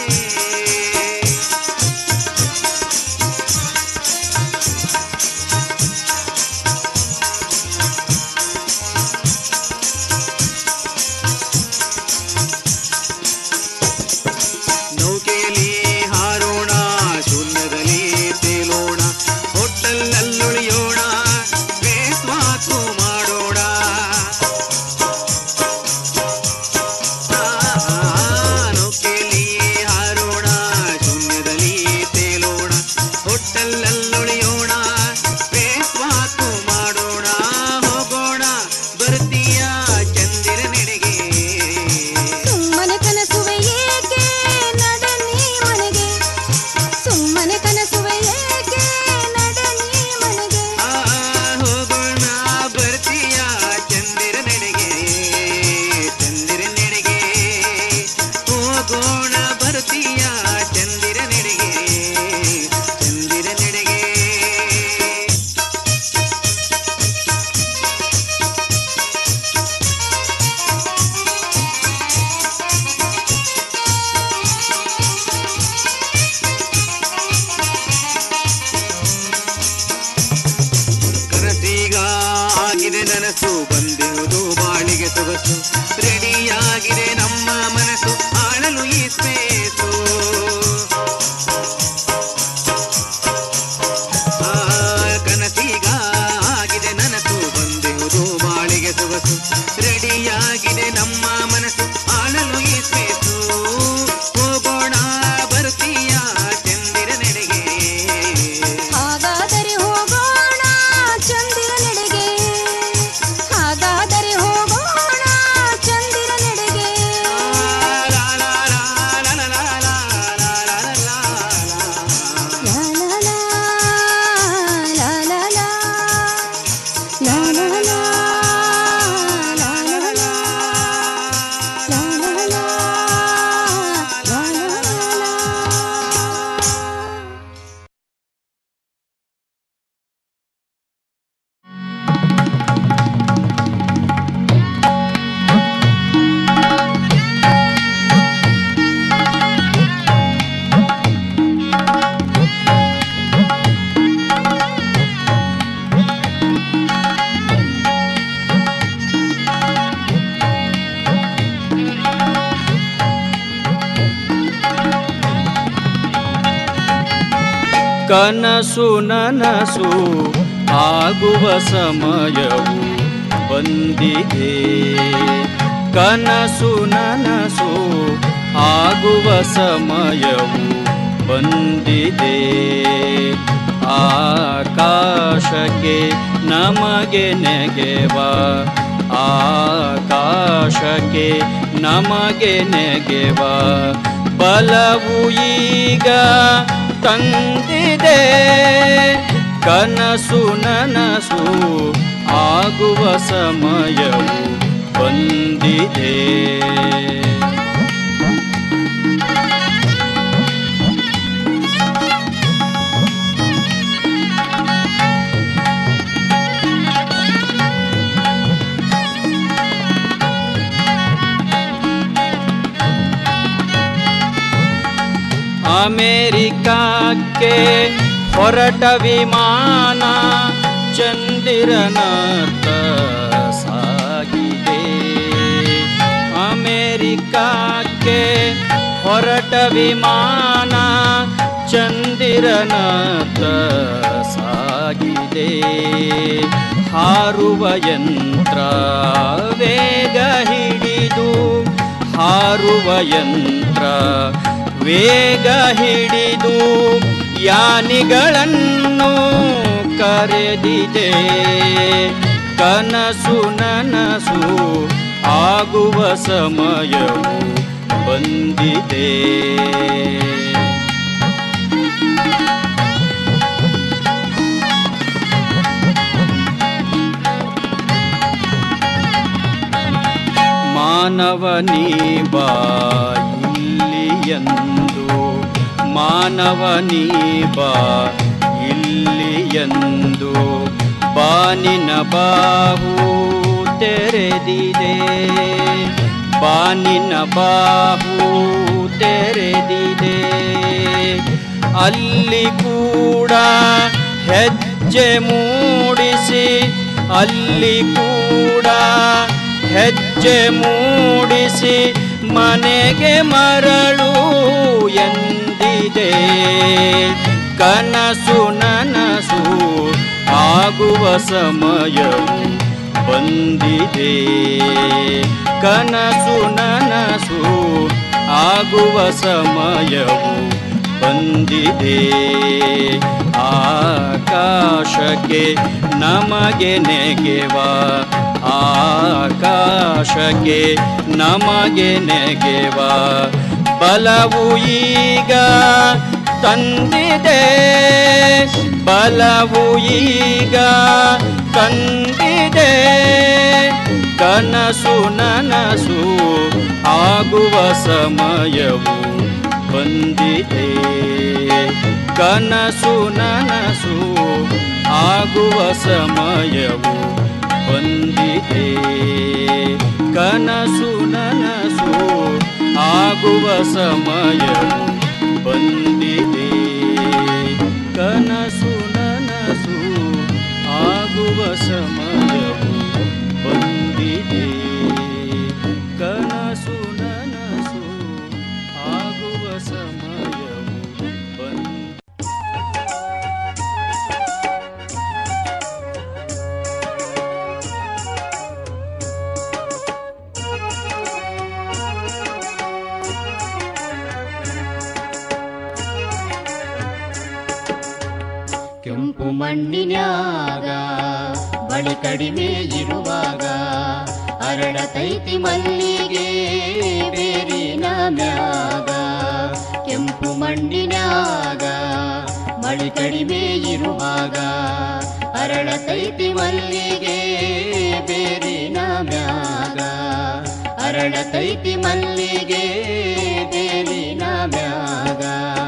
S11: ನೌಕೆಯಲ್ಲಿ ಹಾರೋಣ ಶೂನ್ಯದಲ್ಲಿ ತೇಲೋಣ ಹೋಟೆಲ್ನಲ್ಲುಳಿಯೋಣ ಬೇಸ್ ಮಾತು ಮಾಡೋಣ ಆ, ನೌಕೆಯಲ್ಲಿ ಹಾರೋಣ ಶೂನ್ಯದಲ್ಲಿ ತೇಲೋಣ ಹೋಟೆಲ್ನಲ್ಲುಳಿಯೋಣ ಬೇಸ್ ಮಾತು ಮಾಡೋಣ ಹೋಗೋಣ ಬರ್ತೀಯ ಚಂದಿರ ನೆಡೆಗೆ
S12: ಸುಮ್ಮನೆ ಕನಸುವೆ ಏಕೆ ನಡೆ ನೀ ಮನೆಗೆ ಸುಮ್ಮನೆ ಕನಸುವೆ ಏಕೆ ನಡೆ ನೀ ಮನೆಗೆ
S11: ಆ, ಹೋಗೋಣ ಬರ್ತೀಯ ಚಂದಿರ ನೆಡೆಗೆ ಚಂದಿರ ನೆಡೆಗೆ ಹೋಗೋಣ ಬರ್ತೀಯ ಚಂದಿರ ನೆಡೆಗೆ ಚಂದಿರ ನೆಡೆಗೆ ಕನಸೀಗ ಆಗಿದೆ ನನಸು ಬಂದಿರುವುದು ಬಾಳಿಗೆ ಸೊಗಸು ರೆಡಿಯಾಗಿದೆ ನಮ್ಮ ಮನಸ್ಸು ಆಳಲು ಈ ಸ್ಪೇಸು ಆ, ಕನಸೀಗ ಆಗಿದೆ ನನಸು ಬಂದಿರುವುದು ಬಾಳಿಗೆ ಸೊಗಸು ರೆಡಿಯಾಗಿದೆ ನಮ್ಮ ಮನಸ್ಸು ಆಳಲು ಈ ಸ್ಪೇಸು ಹೋಗೋಣ ಬರ್ತೀಯ ಚಂದಿರ ನೆಡೆಗೆ
S12: ಹಾಗಾದರೆ ಹೋಗೋಣ ಚಂದಿರ ನೆಡೆಗೆ ಹಾಗಾದರೆ ಹೋಗೋಣ ಚಂದಿರ ನೆಡೆಗೆ
S11: ಲಾ ಲಾ ಲಾ ಲಾ ಲಾ ಲಾ
S13: ಕನಸು ನನಸು ಆಗುವ ಸಮಯವು ಬಂದಿದೆ ಕನಸು ನನಸು ಆಗುವ ಸಮಯವು ಬಂದಿದೆ ಆಕಾಶಕ್ಕೆ ನಮಗೆ ನೆಗೆವ ಆಕಾಶಕ್ಕೆ ನಮಗೆ ನೆಗೆವ ಬಲವು ಈಗ ತಂದಿದೆ ಕನಸು ನನಸು ಆಗುವ ಸಮಯವು ಬಂದಿದೆ ಅಮೇರಿಕಕ್ಕೆ ಹೊರಟ ವಿಮಾನ ಚಂದಿರನತ್ತ ಸಾಗಿದೆ ಅಮೇರಿಕಕ್ಕೆ ಹೊರಟ ವಿಮಾನ ಚಂದಿರನತ್ತ ಸಾಗಿದೆ ಹಾರುವ ಯಂತ್ರ ವೇಗ ಹಿಡಿದು ಹಾರುವ ಯಂತ್ರ ವೇಗ ಹಿಡಿದು ಯಾನಿಗಳನ್ನು ಕರೆದಿದೆ ಕನಸು ನನಸು ಆಗುವ ಸಮಯವು ಬಂದಿದೆ ಮಾನವನೀ ಬಾ ಇಲ್ಲಿಯಂದು ಮಾನವನೀ ಬಾ ಇಲ್ಲಿಯಂದು ಬಾನಿನ ಬಾಹು ತೆರೆದಿದೆ ಬಾನಿನ ಬಾಹು ತೆರೆದಿದೆ ಅಲ್ಲಿ ಕೂಡ ಹೆಜ್ಜೆ ಮೂಡಿಸಿ ಅಲ್ಲಿ ಕೂಡ ಹೆಜ್ಜೆ ಮೂಡಿಸಿ ಮನೆಗೆ ಮರಳು ಎಂದಿದೆ ಕನಸು ನನಸು ಆಗುವ ಸಮಯವು ಬಂದಿದೆ ಕನಸು ನನಸು ಆಗುವ ಸಮಯವು ಬಂದಿದೆ ಆಕಾಶಕ್ಕೆ ನಮಗೆ ನೆಗೆವ ಆಕಾಶಕ್ಕೆ ನಮಗೆ ನೆಗೆವ ಬಲವು ಈಗ ತಂದಿದೆ ಬಲವು ಈಗ ತಂದಿದೆ ಕನಸು ನನಸು ಆಗುವ ಸಮಯವು ಬಂದಿದೆ ಕನಸು ನನಸು ಆಗುವ ಸಮಯವು ಬಂದಿದೆ ಕನಸು ನನಸು ಆಗುವ ಸಮಯವು ಬಂದಿದೆ ಕನಸು ನನಸು ಆಗುವ ಸಮಯವು ಬಂದಿದೆ ಕನಸು ನನಸು ಆಗುವ ಸಮಯವು ಬಂದಿದೆ
S10: ಕೆಂಪು ಮಣ್ಣಿನ್ಯಾಗ ಬಳಿ ಕಡಿಮೆ ಇರುವಾಗ ಅರಳತೈತಿ ಮಲ್ಲಿಗೆ ಬೇರಿನ ಮ್ಯಾಗ ಕೆಂಪು ಮಣ್ಣಿನ್ಯಾಗ ಮಳಿ ಕಡಿಮೆ ಇರುವಾಗ ಅರಳತೈತಿ ಮಲ್ಲಿಗೆ ಬೇರಿನ ಮ್ಯಾಗ ಅರಳತೈತಿ ಮಲ್ಲಿಗೆ ಬೇರಿನ ಮ್ಯಾಗ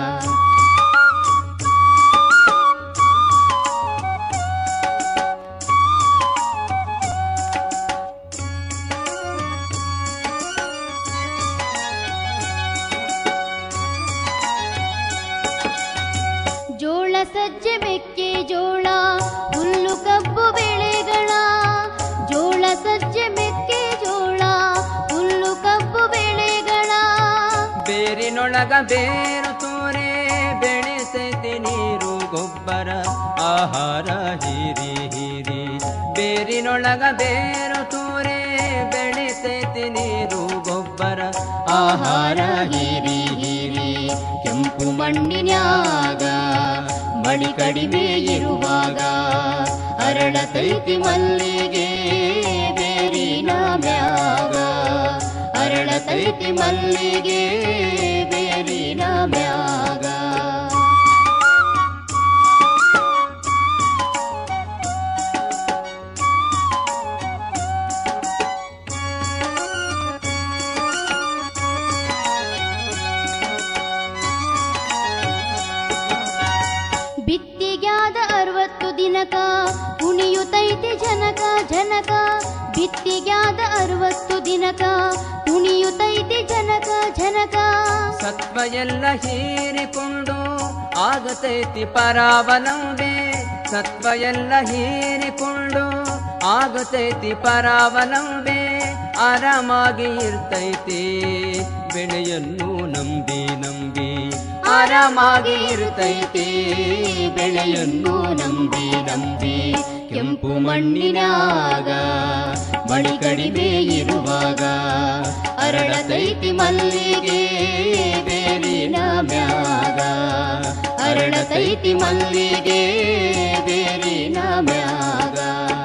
S9: ಜೋಳ ಸಜ್ಜೆ ಮೆಕ್ಕೆ ಜೋಳ ಹುಲ್ಲು ಕಬ್ಬು ಬೆಳೆಗಳ ಜೋಳ ಸಜ್ಜೆ ಮೆಕ್ಕೆ ಜೋಳ ಹುಲ್ಲು ಕಬ್ಬು ಬೆಳೆಗಳ
S14: ಬೇರಿನೊಳಗ ಬೇರು ತೋರೆ ಬೆಳೆಸೈತಿ ನೀರು ಗೊಬ್ಬರ ಆಹಾರ ಹೀರಿ ಹೀರಿ ಬೇರಿನೊಳಗ ಬೇರು ತೂರಿ ಬೆಳಿತೈತಿ ನೀರು ಗೊಬ್ಬರ ಆಹಾರ ಹೀರಿ ಹೀರಿ
S10: ಕೆಂಪು ಮಣ್ಣಿನ್ಯಾಗ ಮಳಿ ಕಡಿಮೆ ಇರುವಾಗ ಅರಳತೈತಿ ಮಲ್ಲಿಗೆ ಬೇರಿನ ಮ್ಯಾಗ ಅರಳತೈತಿ ಮಲ್ಲಿಗೆ ಬೇರಿನ ಮ್ಯಾಗ
S9: ಬಿತ್ತಿಗ್ಯಾದ ಅರವತ್ತು ದಿನಕ ಕುಣಿಯುತ್ತೈತಿ ಜನಕ ಜನಕ ಬಿತ್ತಿಗ್ಯಾದ ಅರವತ್ತು ದಿನಕ ಕುಣಿಯುತ್ತೈತಿ ಜನಕ ಜನಕ
S14: ಸತ್ವ ಎಲ್ಲ ಹೀರಿಕೊಂಡು ಆಗತೈತಿ ಪರಾವಲಂಬೆ ಸತ್ವ ಎಲ್ಲ ಹೀರಿಕೊಂಡು ಆಗತೈತಿ ಪರಾವಲಂಬೆ ಆರಾಮಾಗಿ ಇರ್ತೈತಿ ಬೆಳೆಯನ್ನು ನಂಬಿ ನಂಬಿ ಆರಾಮಾಗಿ ಇರ್ತೈತಿ ಬೆಳೆಯನ್ನು ನಂಬಿ ನಂಬಿ
S10: ಕೆಂಪು ಮಣ್ಣಿನಾಗ ಮಳಿ ಕಡಿಮೆ ಇರುವಾಗ ಅರಳತೈತಿ ಮಲ್ಲಿಗೆ ಬೇರಿನ ಮ್ಯಾಗ ಅರಳತೈತಿ ಮಲ್ಲಿಗೆ ಬೇರಿನ ಮ್ಯಾಗ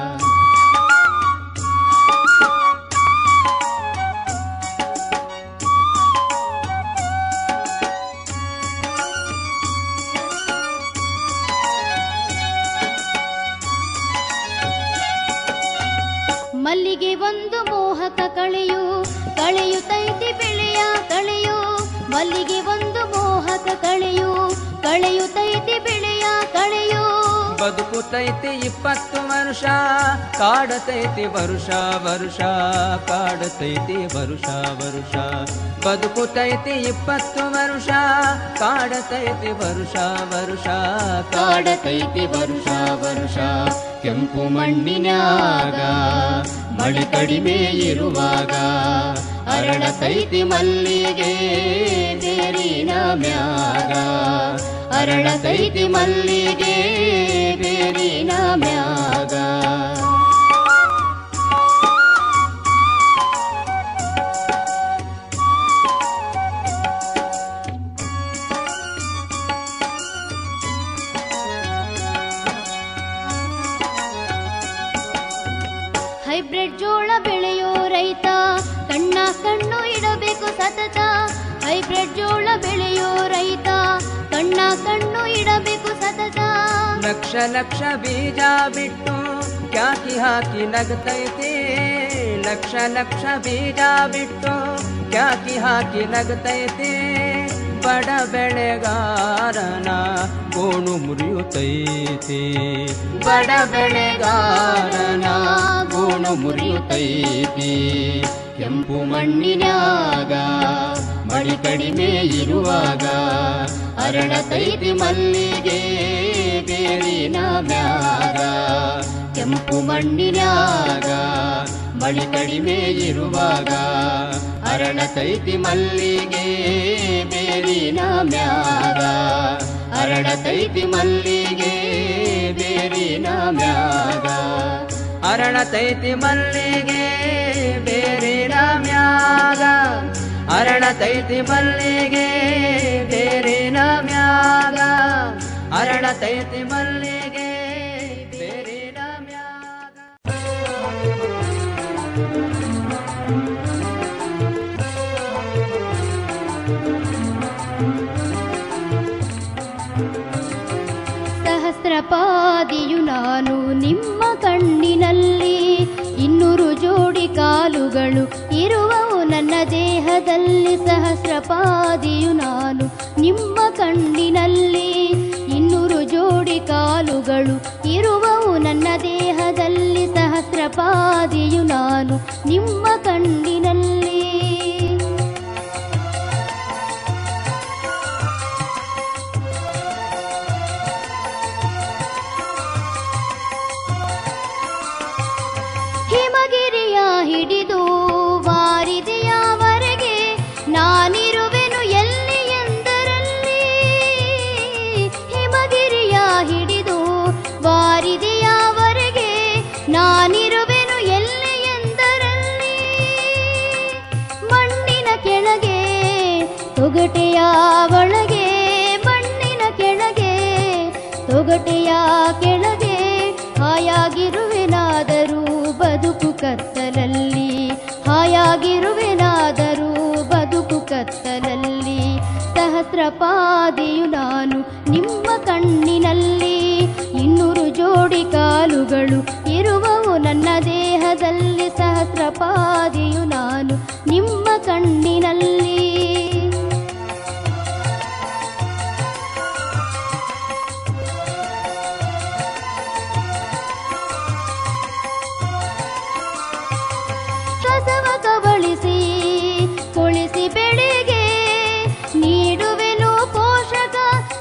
S9: ಮಲ್ಲಿಗೆ ಒಂದು ಮೋಹಕ ಕಳೆಯು ಕಳೆಯುತ್ತೈತಿ ಬೆಳೆಯ ಕಳೆಯು ಮಲ್ಲಿಗೆ ಒಂದು ಮೋಹಕ ಕಳೆಯು ಕಳೆಯುತ್ತೈತಿ ಬೆಳೆಯ ಕಳೆಯು
S14: ಬದುಕುತೈತಿ ಇಪ್ಪತ್ತು ವರ್ಷ ಕಾಡತೈತಿ ವರುಷ ವರುಷ ಕಾಡತೈತಿ ವರುಷ ವರುಷ ಬದುಕುತೈತಿ ಇಪ್ಪತ್ತು ವರ್ಷ ಕಾಡತೈತಿ ವರುಷ ವರುಷ
S10: ಕಾಡತೈತಿ ವರುಷ ವರುಷ ಕೆಂಪು ಮಣ್ಣಿನ್ಯಾಗ ಮಳಿ ಕಡಿಮೆ ಇರುವಾಗ ಅರಳತೈತಿ ಮಲ್ಲಿಗೆ ಬೇರಿನ ಮ್ಯಾಗ ಅರಳತೈತಿ ಮಲ್ಲಿಗೆ ಬೇರಿನ ಮ್ಯಾಗ
S9: ಹೈಬ್ರಿಡ್ ಜೋಳ ಬೆಳೆಯೋ ರೈತ ಕಣ್ಣ ಕಣ್ಣು ಇಡಬೇಕು ಸತತ ಹೈಬ್ರಿಡ್ ಜೋಳ ಬೆಳೆಯೋ ರೈತ ಕಣ್ಣ ಕಣ್ಣು ಇಡಬೇಕು ಸತತ
S14: ಲಕ್ಷ ಲಕ್ಷ ಬೀಜ ಬಿಟ್ಟು ಕ್ಯಾಕಿ ಹಾಕಿ ನಗತೈತಿ ಲಕ್ಷ ಲಕ್ಷ ಬೀಜ ಬಿಟ್ಟು ಕ್ಯಾಕಿ ಹಾಕಿ ನಗತೈತಿ ಬಡ ಬೆಳೆಗಾರನ ಗೋಣು ಮುರಿಯುತ್ತೈತಿ ಬಡ ಬೆಳೆಗಾರನ ಗೋಣು ಮುರಿಯುತ್ತೈತಿ
S10: ಕೆಂಪು ಮಣ್ಣಿನ್ಯಾಗ ಮಳಿ ಕಡಿಮೆ ಇರುವಾಗ ಅರಳತೈತಿ ಮಲ್ಲಿಗೆ ಬೇರಿನ ಮ್ಯಾಗ ಕೆಂಪು ಮಣ್ಣಿನ್ಯಾಗ ಮಳಿ ಕಡಿಮೆ ಇರುವಾಗ ಅರಳತೈತಿ ಮಲ್ಲಿಗೆ ಬೇರಿನ ಮ್ಯಾಗ ಅರಳತೈತಿ ಮಲ್ಲಿಗೆ ಬೇರಿನ ಮ್ಯಾಗ
S14: ಅರಳತೈತಿ ಮಲ್ಲಿಗೆ ಬೇರಿನ ಮ್ಯಾಗ ಅರಳತೈತಿ ಮಲ್ಲಿಗೆ ಬೇರಿನ ಮ್ಯಾಗ ಅರಳತೈತಿ ಮಲ್ಲಿಗೆ ಬೇರಿನ
S9: ಸಹಸ್ರಪಾದಿಯು ನಾನು ನಿಮ್ಮ ಕಣ್ಣಿನಲ್ಲಿ ಇನ್ನೂರು ಜೋಡಿ ಕಾಲುಗಳು ಇರುವವು ನನ್ನ ದೇಹದಲ್ಲಿ ಸಹಸ್ರಪಾದಿಯು ನಾನು ನಿಮ್ಮ ಕಣ್ಣಿನಲ್ಲಿ ಇನ್ನೂರು ಜೋಡಿ ಕಾಲುಗಳು ಇರುವವು ನನ್ನ ದೇಹದಲ್ಲಿ ಸಹಸ್ರಪಾದಿಯು ನಾನು ನಿಮ್ಮ ಕಣ್ಣಿನಲ್ಲಿ ಹಿಮಗಿರಿಯ ಹಿಡಿದು ವಾರಿದೆಯವರೆಗೆ ನಾನಿರುವೆನು ಎಲ್ಲಿ ಎಂದರಲ್ಲಿ ಹಿಮಗಿರಿಯ ತೊಗಟೆಯ ಕೆಳಗೆ ಹಾಯಾಗಿರುವೆನಾದರೂ ಬದುಕು ಕತ್ತಲಲ್ಲಿ ಹಾಯಾಗಿರುವೆನಾದರೂ ಬದುಕು ಕತ್ತಲಲ್ಲಿ ಸಹಸ್ರಪಾದಿಯು ನಾನು ನಿಮ್ಮ ಕಣ್ಣಿನಲ್ಲಿ ಇನ್ನೂರು ಜೋಡಿ ಕಾಲುಗಳು ಇರುವವು ನನ್ನ ದೇಹದಲ್ಲಿ ಸಹಸ್ರಪಾದಿ